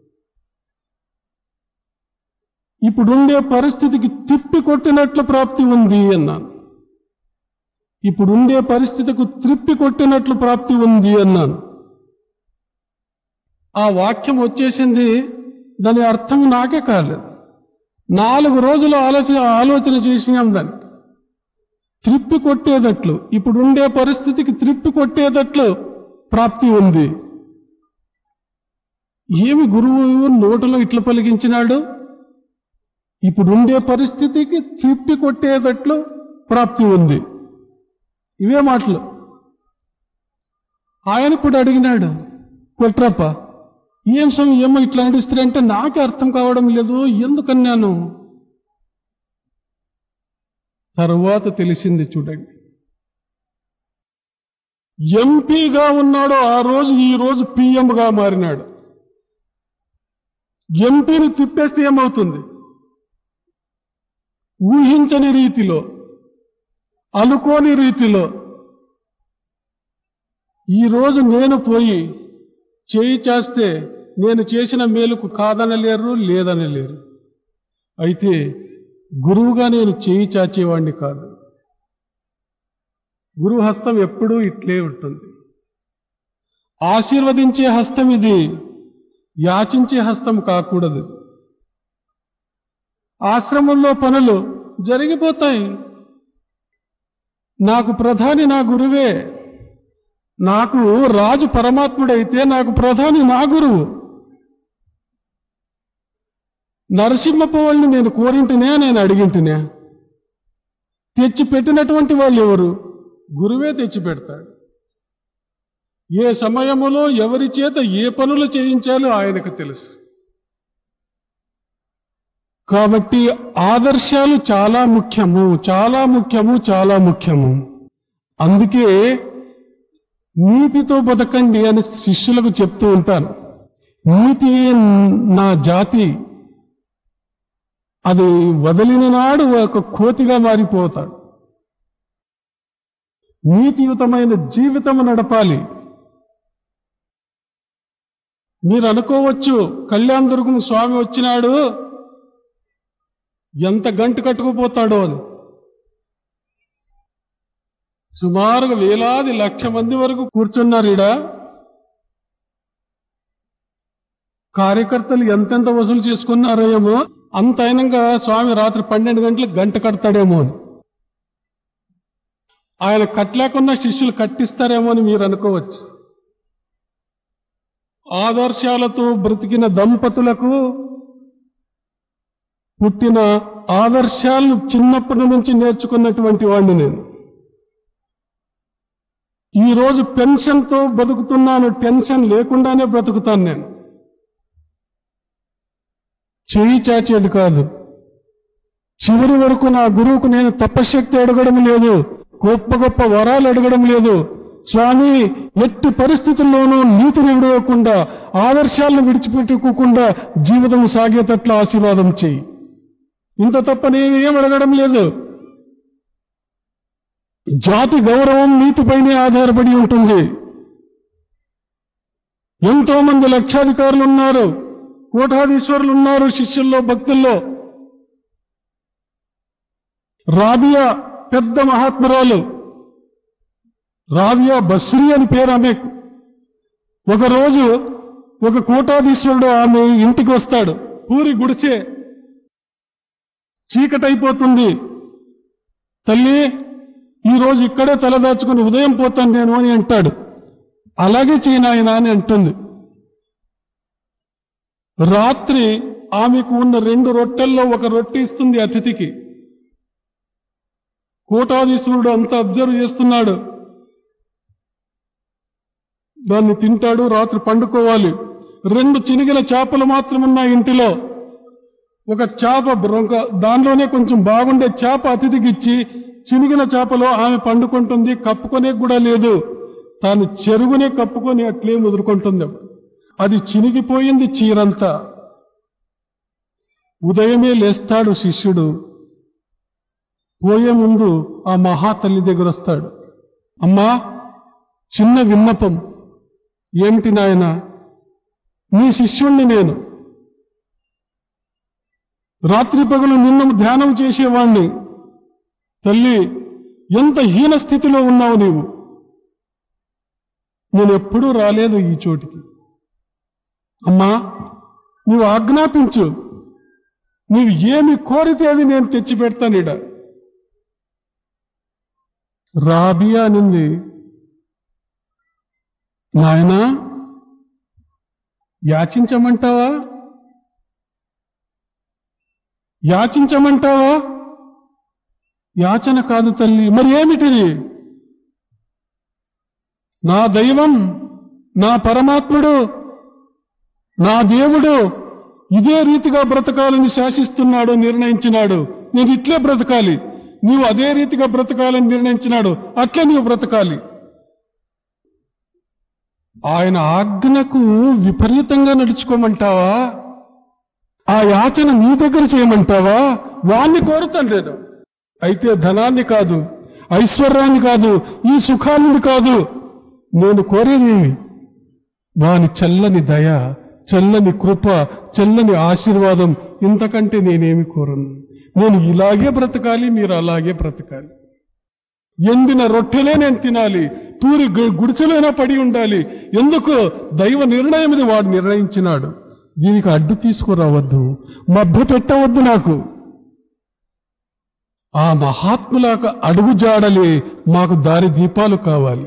ఇప్పుడుండే పరిస్థితికి తిప్పి కొట్టినట్లు ప్రాప్తి ఉంది అన్నాను ఇప్పుడుండే పరిస్థితికి త్రిప్పి కొట్టినట్లు ప్రాప్తి ఉంది అన్నాను ఆ వాక్యం వచ్చేసింది దాని అర్థం నాకే కాలేదు నాలుగు రోజులు ఆలోచన ఆలోచన చేసినాం దాన్ని త్రిప్పి కొట్టేటట్లు ఇప్పుడుండే పరిస్థితికి త్రిప్పి కొట్టేటట్లు ప్రాప్తి ఉంది ఏమి గురువు నోటులో ఇట్లా పలికించినాడు ఇప్పుడుండే పరిస్థితికి త్రిప్పి కొట్టేటట్లు ప్రాప్తి ఉంది ఇవే మాటలు ఆయన కూడా అడిగినాడు కొట్రప్ప ఏం స్వామి ఏమో ఇట్లా నడుస్తారు అంటే నాకే అర్థం కావడం లేదు ఎందుకన్నాను తరువాత తెలిసింది చూడండి ఎంపీగా ఉన్నాడు ఆ రోజు ఈ రోజు పిఎంగా మారినాడు ఎంపీని తిప్పేస్తే ఏమవుతుంది ఊహించని రీతిలో అనుకోని రీతిలో ఈరోజు నేను పోయి చేయి చేస్తే నేను చేసిన మేలుకు కాదనలేరు లేదనలేరు అయితే గురువుగా నేను చేయి చాచేవాడిని కాదు గురువు హస్తం ఎప్పుడూ ఇట్లే ఉంటుంది ఆశీర్వదించే హస్తం ఇది యాచించే హస్తం కాకూడదు ఆశ్రమంలో పనులు జరిగిపోతాయి నాకు ప్రధాని నా గురువే నాకు రాజు పరమాత్ముడైతే నాకు ప్రధాని నా గురువు నరసింహప్ప వాళ్ళని నేను కోరింటినే నేను అడిగింటినే తెచ్చి పెట్టినటువంటి వాళ్ళు ఎవరు గురువే తెచ్చి పెడతాడు ఏ సమయములో ఎవరి చేత ఏ పనులు చేయించాలో ఆయనకు తెలుసు కాబట్టి ఆదర్శాలు చాలా ముఖ్యము చాలా ముఖ్యము చాలా ముఖ్యము అందుకే నీతితో బతకండి అని శిష్యులకు చెప్తూ ఉంటాను నీతి నా జాతి అది వదిలిన నాడు ఒక కోతిగా మారిపోతాడు నీతియుతమైన జీవితం నడపాలి మీరు అనుకోవచ్చు కళ్యాణ దుర్గం స్వామి వచ్చినాడు ఎంత గంట కట్టుకుపోతాడో అని సుమారుగా వేలాది లక్ష మంది వరకు కూర్చున్నారు ఈడ కార్యకర్తలు ఎంతెంత వసూలు చేసుకున్నారో ఏమో అంత అయినాక స్వామి రాత్రి పన్నెండు గంటలకు గంట కడతాడేమో అని ఆయన కట్టలేకున్నా శిష్యులు కట్టిస్తారేమో అని మీరు అనుకోవచ్చు ఆదర్శాలతో బ్రతికిన దంపతులకు పుట్టిన ఆదర్శాలను చిన్నప్పటి నుంచి నేర్చుకున్నటువంటి వాడిని నేను ఈ రోజు పెన్షన్తో బతుకుతున్నాను టెన్షన్ లేకుండానే బ్రతుకుతాను నేను చేయి చాచేది కాదు చివరి వరకు నా గురువుకు నేను తపశక్తి అడగడం లేదు గొప్ప గొప్ప వరాలు అడగడం లేదు స్వామి ఎట్టి పరిస్థితుల్లోనూ నీతిని విడవకుండా ఆదర్శాలను విడిచిపెట్టుకోకుండా జీవితం సాగేటట్లు ఆశీర్వాదం చేయి ఇంత తప్ప నేను ఏం అడగడం లేదు జాతి గౌరవం నీతిపైనే ఆధారపడి ఉంటుంది ఎంతో మంది లక్షాధికారులు ఉన్నారు కోటాధీశ్వరులు ఉన్నారు శిష్యుల్లో భక్తుల్లో రాబియా పెద్ద మహాత్మురాలు రాబియా బస్రీ అని పేరు ఆమెకు ఒకరోజు ఒక కోటాధీశ్వరుడు ఆమె ఇంటికి వస్తాడు పూరి గుడిచే చీకటైపోతుంది తల్లి ఈరోజు ఇక్కడే తలదాచుకుని ఉదయం పోతాను నేను అని అంటాడు అలాగే చేయనాయన అని అంటుంది రాత్రి ఆమెకు ఉన్న రెండు రొట్టెల్లో ఒక రొట్టె ఇస్తుంది అతిథికి కోటాధీశ్వరుడు అంతా అబ్జర్వ్ చేస్తున్నాడు దాన్ని తింటాడు రాత్రి పండుకోవాలి రెండు చినిగిన చేపలు మాత్రం ఉన్నాయి ఇంటిలో ఒక చేప బ్రొంక దానిలోనే కొంచెం బాగుండే చేప అతిథికి ఇచ్చి చినిగిన చేపలో ఆమె పండుకుంటుంది కప్పుకొనే కూడా లేదు తాను చెరుగునే కప్పుకొని అట్లే ముదురుకుంటుంది అది చినిగిపోయింది చీరంతా ఉదయమే లేస్తాడు శిష్యుడు పోయే ముందు ఆ మహాతల్లి దగ్గర వస్తాడు అమ్మా చిన్న విన్నపం ఏమిటి నాయన నీ శిష్యుణ్ణి నేను రాత్రి పగలు నిన్ను ధ్యానం చేసేవాణ్ణి తల్లి ఎంత హీన స్థితిలో ఉన్నావు నీవు నేను ఎప్పుడూ రాలేదు ఈ చోటికి అమ్మా నీవు ఆజ్ఞాపించు నీవు ఏమి కోరితే అది నేను తెచ్చి పెడతానిడ రాబియా అనింది నాయనా యాచించమంటావా యాచించమంటావా యాచన కాదు తల్లి మరి ఏమిటిది నా దైవం నా పరమాత్ముడు నా దేవుడు ఇదే రీతిగా బ్రతకాలని శాసిస్తున్నాడు నిర్ణయించినాడు నేను ఇట్లే బ్రతకాలి నీవు అదే రీతిగా బ్రతకాలని నిర్ణయించినాడు అట్లే నీవు బ్రతకాలి ఆయన ఆజ్ఞకు విపరీతంగా నడుచుకోమంటావా ఆ యాచన నీ దగ్గర చేయమంటావా వాణ్ణి కోరుతాను లేదు అయితే ధనాన్ని కాదు ఐశ్వర్యాన్ని కాదు ఈ సుఖాన్ని కాదు నేను కోరేది వాని చల్లని దయ చల్లని కృప చల్లని ఆశీర్వాదం ఇంతకంటే నేనేమి కోరను నేను ఇలాగే బ్రతకాలి మీరు అలాగే బ్రతకాలి ఎండిన రొట్టెలే నేను తినాలి పూరి గు- గుడిసెలైనా పడి ఉండాలి ఎందుకు దైవ నిర్ణయం ఇది వాడు నిర్ణయించినాడు దీనికి అడ్డు తీసుకురావద్దు మభ్య పెట్టవద్దు నాకు ఆ మహాత్ముల అడుగు జాడలే మాకు దారి దీపాలు కావాలి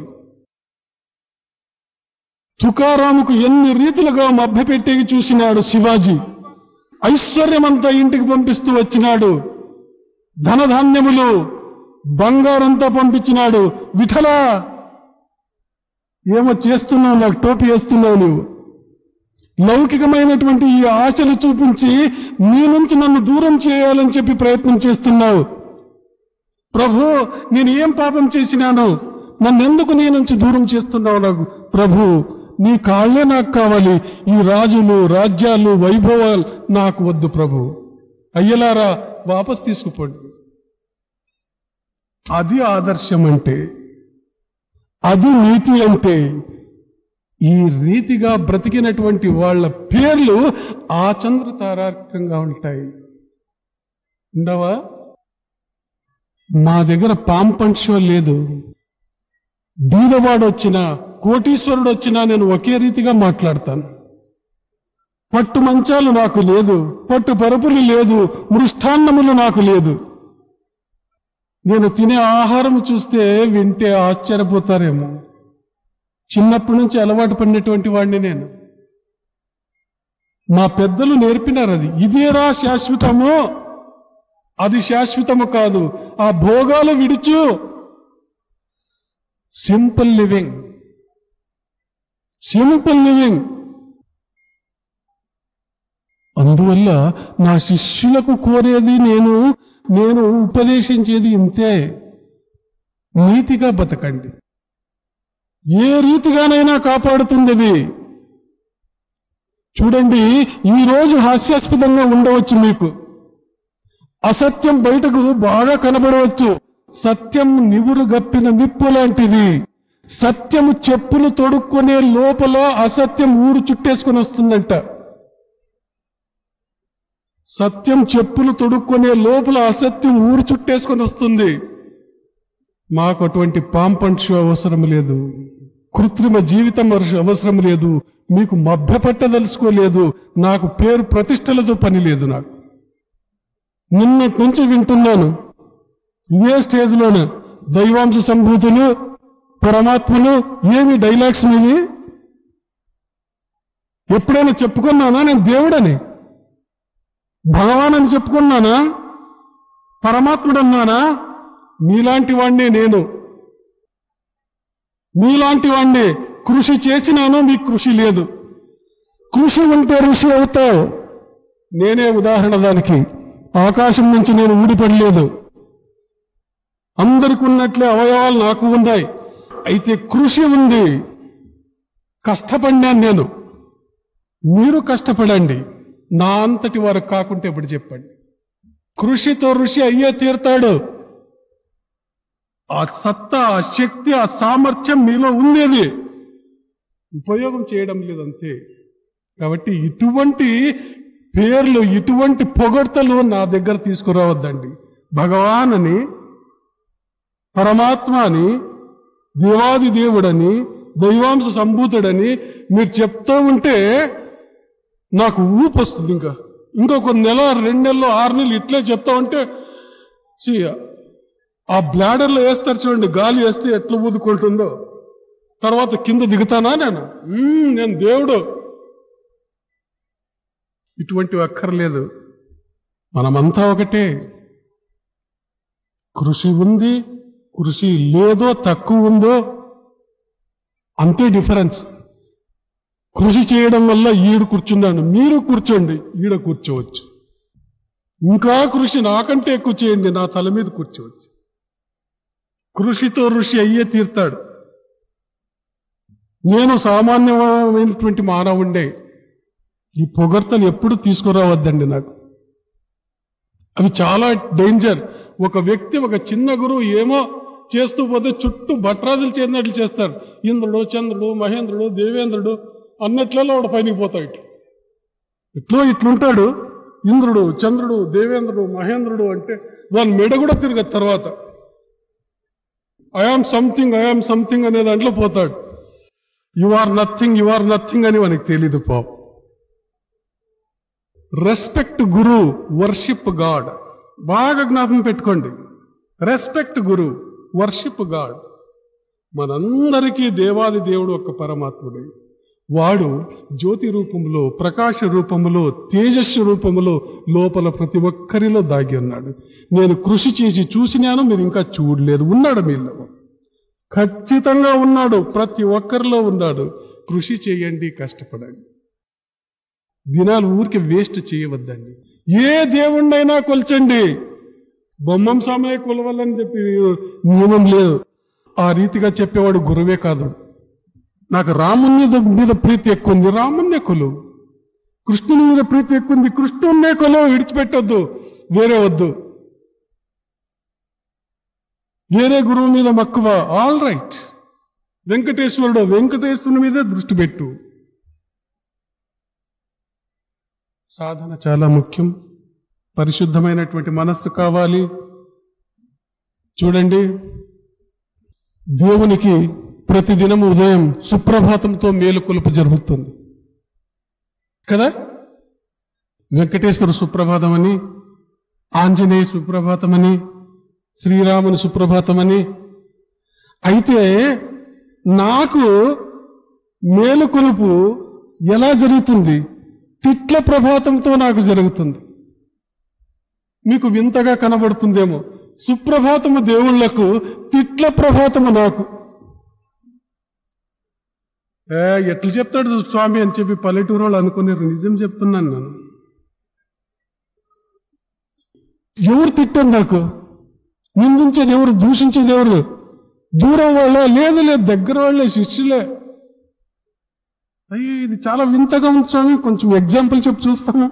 తుకారాముకు ఎన్ని రీతిలుగా మభ్య పెట్టేకి చూసినాడు శివాజీ ఐశ్వర్యమంతా ఇంటికి పంపిస్తూ వచ్చినాడు ధనధాన్యములు బంగారంతా పంపించినాడు విఠలా ఏమో చేస్తున్నావు నాకు టోపీ వేస్తున్నావు నువ్వు లౌకికమైనటువంటి ఈ ఆశలు చూపించి నీ నుంచి నన్ను దూరం చేయాలని చెప్పి ప్రయత్నం చేస్తున్నావు ప్రభు నేను ఏం పాపం చేసినాను నన్ను ఎందుకు నీ నుంచి దూరం చేస్తున్నావు నాకు ప్రభు నీ కాళ్ళే నాకు కావాలి ఈ రాజులు రాజ్యాలు వైభవాలు నాకు వద్దు ప్రభు అయ్యలారా వాపస్ తీసుకుపోండి అది ఆదర్శం అంటే అది నీతి అంటే ఈ రీతిగా బ్రతికినటువంటి వాళ్ళ పేర్లు ఆ చంద్ర తారార్కంగా ఉంటాయి ఉండవా మా దగ్గర పాంపండ్ షో లేదు బీదవాడు వచ్చినా కోటీశ్వరుడు వచ్చినా నేను ఒకే రీతిగా మాట్లాడతాను పట్టు మంచాలు నాకు లేదు పట్టు పరుపులు లేదు మృష్టాన్నములు నాకు లేదు నేను తినే ఆహారం చూస్తే వింటే ఆశ్చర్యపోతారేమో చిన్నప్పటి నుంచి అలవాటు పడినటువంటి వాడిని నేను మా పెద్దలు నేర్పినారు అది ఇదేరా శాశ్వతము అది శాశ్వతము కాదు ఆ భోగాలు విడుచు సింపుల్ లివింగ్ సింపుల్ లివింగ్ అందువల్ల నా శిష్యులకు కోరేది నేను నేను ఉపదేశించేది ఇంతే నీతిగా బతకండి ఏ రీతిగానైనా కాపాడుతుంది ఇది చూడండి ఈ రోజు హాస్యాస్పదంగా ఉండవచ్చు మీకు అసత్యం బయటకు బాగా కనబడవచ్చు సత్యం నివురు గప్పిన నిప్పు లాంటిది సత్యము చెప్పులు తొడుక్కునే లోపల అసత్యం ఊరు చుట్టేసుకుని వస్తుందంట సత్యం చెప్పులు తొడుక్కునే లోపల అసత్యం ఊరు చుట్టేసుకొని వస్తుంది మాకు అటువంటి పాంపండ్ షో అవసరం లేదు కృత్రిమ జీవితం అవస- అవసరం లేదు మీకు మభ్య పట్టదలుచుకోలేదు నాకు పేరు ప్రతిష్టలతో పని లేదు నాకు నిన్నటి నుంచి వింటున్నాను ఇదే స్టేజ్లోనే దైవాంశ సంభూతులు పరమాత్మలు ఏమి డైలాగ్స్ మీవి ఎప్పుడైనా చెప్పుకున్నానా నేను దేవుడని భగవాన్ అని చెప్పుకున్నానా పరమాత్ముడన్నానా మీలాంటి వాణ్ణే నేను మీలాంటి వాణ్ణే కృషి చేసినాను మీకు కృషి లేదు కృషి ఉంటే ఋషి అవుతావు నేనే ఉదాహరణ దానికి ఆకాశం నుంచి నేను ఊడిపడలేదు అందరికి ఉన్నట్లే అవయవాలు నాకు ఉన్నాయి అయితే కృషి ఉంది కష్టపడినాను నేను మీరు కష్టపడండి నా అంతటి వారు కాకుంటే ఇప్పుడు చెప్పండి కృషితో ఋషి అయ్యే తీరుతాడు ఆ సత్తా ఆ శక్తి ఆ సామర్థ్యం మీలో ఉండేది ఉపయోగం చేయడం లేదంతే కాబట్టి ఇటువంటి పేర్లు ఇటువంటి పొగడ్తలు నా దగ్గర తీసుకురావద్దండి భగవాన్ అని పరమాత్మ అని దేవాది దేవుడని దైవాంశ సంభూతుడని మీరు చెప్తూ ఉంటే నాకు ఊపు వస్తుంది ఇంకా ఇంకొక నెల రెండు నెలలు ఆరు నెలలు ఇట్లే చెప్తా ఉంటే ఛీ, ఆ బ్లాడర్లో వేస్తారు చూడండి గాలి వేస్తే ఎట్లా ఊదుకుంటుందో తర్వాత కింద దిగుతానా నేను మ్మ్, నేను దేవుడు ఇటువంటివి అక్కర్లేదు మనమంతా ఒకటే కృషి ఉంది కృషి లేదో తక్కువ ఉందో అంతే డిఫరెన్స్ కృషి చేయడం వల్ల ఈడు కూర్చున్నాను మీరు కూర్చోండి ఈడ కూర్చోవచ్చు ఇంకా కృషి నాకంటే ఎక్కువ చేయండి నా తల మీద కూర్చోవచ్చు కృషితో ఋషి అయ్యే తీరుతాడు నేను సామాన్యమైనటువంటి మానవుండే ఈ పొగడ్తలు ఎప్పుడు తీసుకురావద్దండి నాకు అవి చాలా డేంజర్ ఒక వ్యక్తి ఒక చిన్న గురువు ఏమో చేస్తూ పోతే చుట్టూ భట్రాజులు చేరినట్లు చేస్తారు ఇంద్రుడు చంద్రుడు మహేంద్రుడు దేవేంద్రుడు అన్నట్లలో వాడు పైకి పోతాడు ఇట్లా ఇట్లో ఇట్లుంటాడు ఇంద్రుడు చంద్రుడు దేవేంద్రుడు మహేంద్రుడు అంటే వాని మెడ కూడా తిరగదు తర్వాత ఐఆమ్ సంథింగ్ ఐఆమ్ సంథింగ్ అనే దాంట్లో పోతాడు you are nothing you are nothing అని మనకి తెలీదు పాపం రెస్పెక్ట్ గురు వర్షిప్ గాడ్ బాగా జ్ఞాపకం పెట్టుకోండి రెస్పెక్ట్ గురు వర్షిప్ గాడ్ మనందరికీ దేవాది దేవుడు ఒక పరమాత్ముడే వాడు జ్యోతి రూపంలో ప్రకాశ రూపములో తేజస్సు రూపములో లోపల ప్రతి ఒక్కరిలో దాగి ఉన్నాడు నేను కృషి చేసి చూసినాను మీరు ఇంకా చూడలేదు ఉన్నాడు మీలో ఖచ్చితంగా ఉన్నాడు ప్రతి ఒక్కరిలో ఉన్నాడు కృషి చేయండి కష్టపడండి దినాలు ఊరికి వేస్ట్ చేయవద్దండి ఏ దేవుణ్ణైనా కొల్చండి బొమ్మం స్వామియే కొలవాలని చెప్పి నియమం లేదు ఆ రీతిగా చెప్పేవాడు గురువే కాదు నాకు రాముని మీద- మీద ప్రీతి ఎక్కువ ఉంది రామున్నే కొలువు కృష్ణుని మీద ప్రీతి ఎక్కువ ఉంది కృష్ణున్నే కొలువు విడిచిపెట్టొద్దు వేరే వద్దు వేరే గురువు మీద మక్కువ ఆల్ రైట్ వెంకటేశ్వరుడు వెంకటేశ్వరుని మీదే దృష్టి పెట్టు సాధన చాలా ముఖ్యం పరిశుద్ధమైనటువంటి మనస్సు కావాలి చూడండి దేవునికి ప్రతిదినం ఉదయం సుప్రభాతంతో మేలుకొలుపు జరుగుతుంది కదా వెంకటేశ్వర సుప్రభాతమని ఆంజనేయ సుప్రభాతమని శ్రీరాముని సుప్రభాతమని అయితే నాకు మేలుకొలుపు ఎలా జరుగుతుంది తిట్ల ప్రభాతంతో నాకు జరుగుతుంది మీకు వింతగా కనబడుతుందేమో సుప్రభాతము దేవుళ్లకు తిట్ల ప్రభాతము నాకు ఏ ఎట్లా చెప్తాడు స్వామి అని చెప్పి పల్లెటూరు వాళ్ళు అనుకున్నారు నిజం చెప్తున్నాను నేను ఎవరు తిట్టారు నాకు నిందించేది ఎవరు దూషించేది ఎవరు దూరం వాళ్ళే లేదు లేదు దగ్గర వాళ్ళే శిష్యులే అయ్యో ఇది చాలా వింతగా ఉంది స్వామి కొంచెం ఎగ్జాంపుల్ చెప్పి చూస్తాను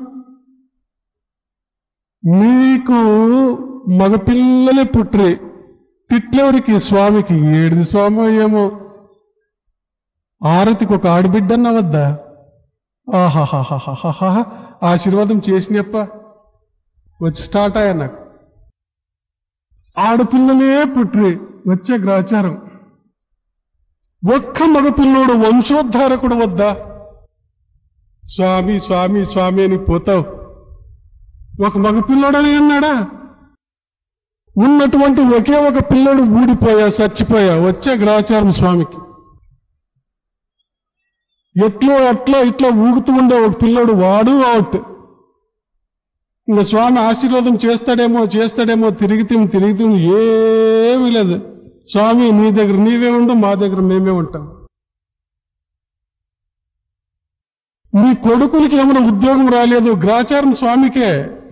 మీకు మగపిల్లలే పుట్టిరి తిట్లేవరికి స్వామికి ఏడిది స్వామి ఏమో ఆరతికి ఒక ఆడబిడ్డన్న వద్దా ఆహాహాహాహాహా ఆశీర్వాదం చేసినప్ప వచ్చి స్టార్ట్ అయ్యా నాకు ఆడపిల్లలే పుట్టిరి వచ్చే గ్రాచారం ఒక్క మగపిల్లోడు వంశోద్ధారకుడు వద్దా స్వామి స్వామి స్వామి అని పోతావు ఒక మగపిల్లోడని అన్నాడా ఉన్నటువంటి ఒకే ఒక పిల్లడు ఊడిపోయా చచ్చిపోయా వచ్చే గ్రాచారం స్వామికి ఎట్లో అట్లా ఇట్లా ఊగుతూ ఉండే ఒక పిల్లడు వాడు అవుట్ ఇంకా స్వామి ఆశీర్వాదం చేస్తాడేమో చేస్తాడేమో తిరిగితే తిరిగితే ఏమీ లేదు స్వామి నీ దగ్గర నీవే ఉండు మా దగ్గర మేమే ఉంటాం నీ కొడుకులకి ఏమైనా ఉద్యోగం రాలేదు గ్రాచారం స్వామికే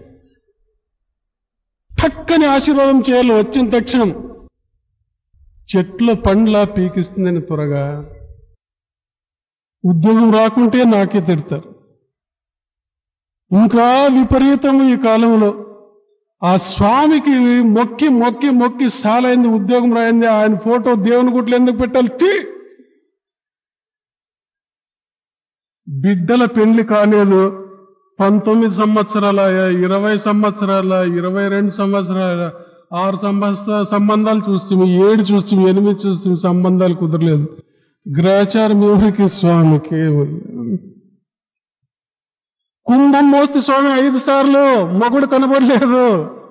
టక్కని ఆశీర్వాదం చేయాలి వచ్చిన తక్షణం చెట్ల పండ్లా పీకిస్తుందని త్వరగా ఉద్యోగం రాకుంటే నాకే తిడతారు ఇంకా విపరీతం ఈ కాలంలో ఆ స్వామికి మొక్కి మొక్కి మొక్కి సాలైంది ఉద్యోగం రాయింది ఆయన ఫోటో దేవుని గుట్లు ఎందుకు పెట్టాలి తీ బిడ్డల పెళ్లి కాలేదు పంతొమ్మిది సంవత్సరాల ఇరవై సంవత్సరాల ఇరవై రెండు సంవత్సరాల ఆరు సంవత్సర సంబంధాలు చూస్తుంది ఏడు చూస్తుంది ఎనిమిది చూస్తుంది సంబంధాలు కుదరలేదు గ్రాచారం ఎవరికి స్వామికి కుంభం మోస్తే స్వామి ఐదు సార్లు మొగుడు కనబడలేదు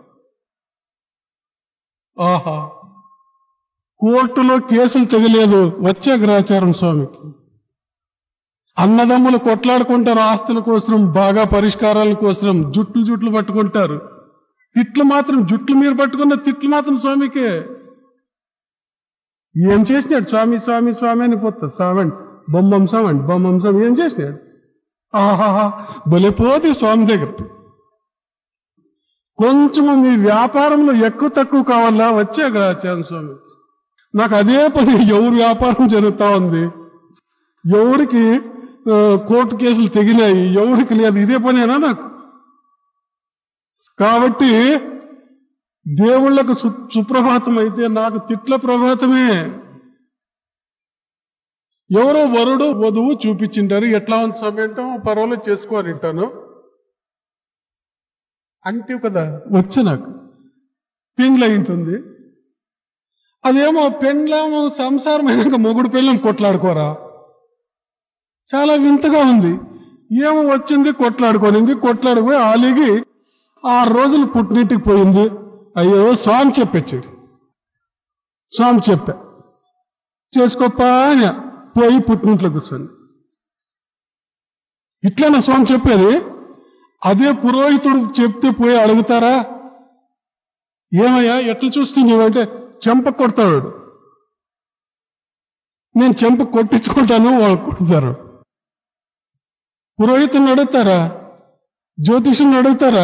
ఆహా కోర్టులో కేసులు తెగలేదు వచ్చే గ్రాచారం స్వామికి అన్నదమ్ములు కొట్లాడుకుంటారు ఆస్తుల కోసం బాగా పరిష్కారాల కోసం జుట్లు జుట్లు పట్టుకుంటారు తిట్లు మాత్రం జుట్లు మీరు పట్టుకున్న తిట్లు మాత్రం స్వామికే ఏం చేసినాడు స్వామి స్వామి స్వామి అని పోతారు స్వామి బొమ్మం స్వామి బొమ్మం స్వామి ఏం చేసినాడు ఆహాహా భలే పోతే స్వామి దగ్గర కొంచెము మీ వ్యాపారంలో ఎక్కువ తక్కువ కావాలా వచ్చే గ్రాచారం స్వామి నాకు అదే పని ఎవరు వ్యాపారం జరుగుతా ఉంది ఎవరికి ఆ, కోర్టు కేసులు తెగినాయి ఎవరికి లేదు ఇదే పనేనా నాకు కాబట్టి దేవుళ్లకు సు- సుప్రభాతం అయితే నాకు తిట్ల ప్రభాతమే ఎవరో వరుడు వధువు చూపించింటారు ఎట్లా ఉంది స్వామి అంటే పర్వాలేదు చేసుకోని అంటాను అంటే కదా వచ్చి నాకు పెండ్లు అయి ఉంటుంది అదేమో పెండ్లాము సంసారం అయినాక మొగుడు పెళ్ళం కొట్లాడుకోరా చాలా వింతగా ఉంది ఏమో వచ్చింది కొట్లాడుకోనింది కొట్లాడుకుపోయి ఆలిగి ఆరు రోజులు పుట్టినీటికి పోయింది అయ్యో స్వామి చెప్పొచ్చాడు స్వామి చెప్పా చేసుకోప్పా అని పోయి పుట్టింట్లో కూర్చొని ఇట్లా స్వామి చెప్పేది అదే పురోహితుడు చెప్తే పోయి అడుగుతారా ఏమయ్యా ఎట్లా చూస్తున్నావు అంటే చెంప కొడతాడు వాడు. నేను చెంప కొట్టించుకుంటాను వాళ్ళు కొడతారు పురోహితుని అడుగుతారా జ్యోతిషుని అడుగుతారా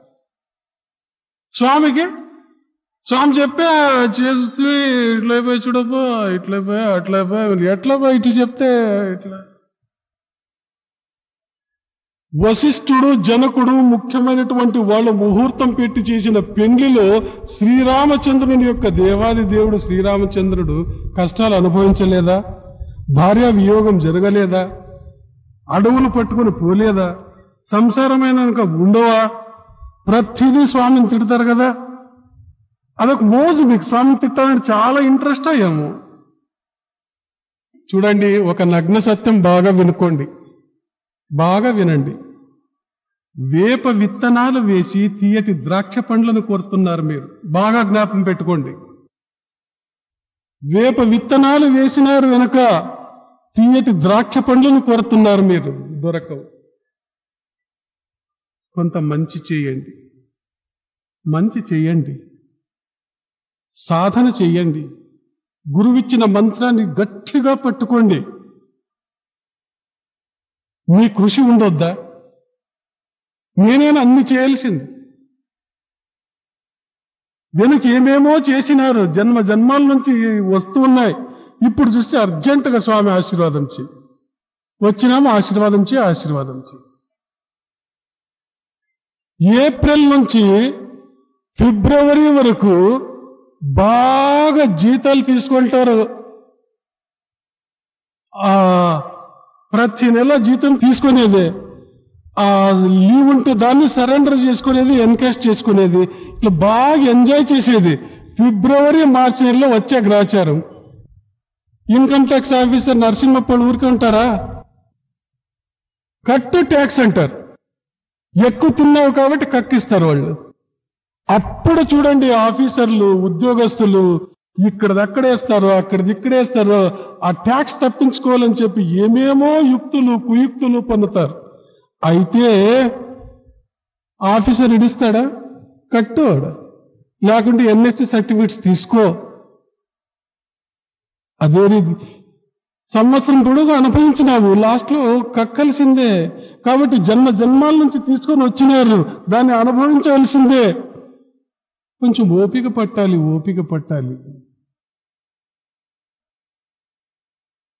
స్వామికి స్వామి చెప్పే చేస్తూ ఇట్లా అయిపోయి చూడపో ఇట్లా అయిపోయి అట్లా అయిపోయి ఎట్లా పోయి ఇట్లా చెప్తే ఇట్లా వశిష్ఠుడు జనకుడు ముఖ్యమైనటువంటి వాళ్ళు ముహూర్తం పెట్టి చేసిన పెండ్లిలో శ్రీరామచంద్రుని యొక్క దేవాది దేవుడు శ్రీరామచంద్రుడు కష్టాలు అనుభవించలేదా భార్య వియోగం జరగలేదా అడవులు పట్టుకుని పోలేదా సంసారమైన ఉండవా ప్రతిదీ స్వామిని తిడతారు కదా అదొక మోజు మీకు స్వామిని తిట్టాలంటే చాలా ఇంట్రెస్ట్ అయ్యాము చూడండి ఒక నగ్న సత్యం బాగా వినుకోండి బాగా వినండి వేప విత్తనాలు వేసి తీయటి ద్రాక్ష పండ్లను కోరుతున్నారు మీరు బాగా జ్ఞాపకం పెట్టుకోండి వేప విత్తనాలు వేసినారు వెనుక తీయటి ద్రాక్ష పండ్లను కోరుతున్నారు మీరు దొరకవు కొంత మంచి చేయండి మంచి చేయండి సాధన చెయ్యండి గురువిచ్చిన మంత్రాన్ని గట్టిగా పట్టుకోండి మీ కృషి ఉండొద్దా నేనేనా అన్ని చేయాల్సింది వెనుక ఏమేమో చేసినారు జన్మ జన్మాల నుంచి వస్తూ ఉన్నాయి ఇప్పుడు చూస్తే అర్జెంటుగా స్వామి ఆశీర్వాదం చేయి వచ్చినాము ఆశీర్వాదం చేయి ఆశీర్వాదం చేయి ఏప్రిల్ నుంచి ఫిబ్రవరి వరకు బాగా జీతాలు తీసుకుంటారు ఆ ప్రతి నెల జీతం తీసుకునేదే ఆ లీవ్ ఉంటే దాన్ని సరెండర్ చేసుకునేది ఎన్కాష్ చేసుకునేది ఇట్లా బాగా ఎంజాయ్ చేసేది ఫిబ్రవరి మార్చి నెలలో వచ్చే గ్రాచారం ఇన్కమ్ ట్యాక్స్ ఆఫీసర్ నరసింహప్పటి ఊరికి ఉంటారా కట్టు ట్యాక్స్ అంటారు ఎక్కువ తిన్నావు కాబట్టి కక్కిస్తారు వాళ్ళు అప్పుడు చూడండి ఆఫీసర్లు ఉద్యోగస్తులు ఇక్కడదక్కడేస్తారు అక్కడిది ఇక్కడేస్తారు ఆ ట్యాక్స్ తప్పించుకోవాలని చెప్పి ఏమేమో యుక్తులు కుయుక్తులు పొందుతారు అయితే ఆఫీసర్ ఇడిస్తాడా కట్టోడు లేకుంటే ఎన్ఎస్సి సర్టిఫికెట్స్ తీసుకో అదే రీతి సంవత్సరం పొడుగు అనుభవించినావు లాస్ట్ లో కక్కలసిందే కాబట్టి జన్మ జన్మాల నుంచి తీసుకొని వచ్చినారు దాన్ని అనుభవించవలసిందే కొంచెం ఓపిక పట్టాలి ఓపిక పట్టాలి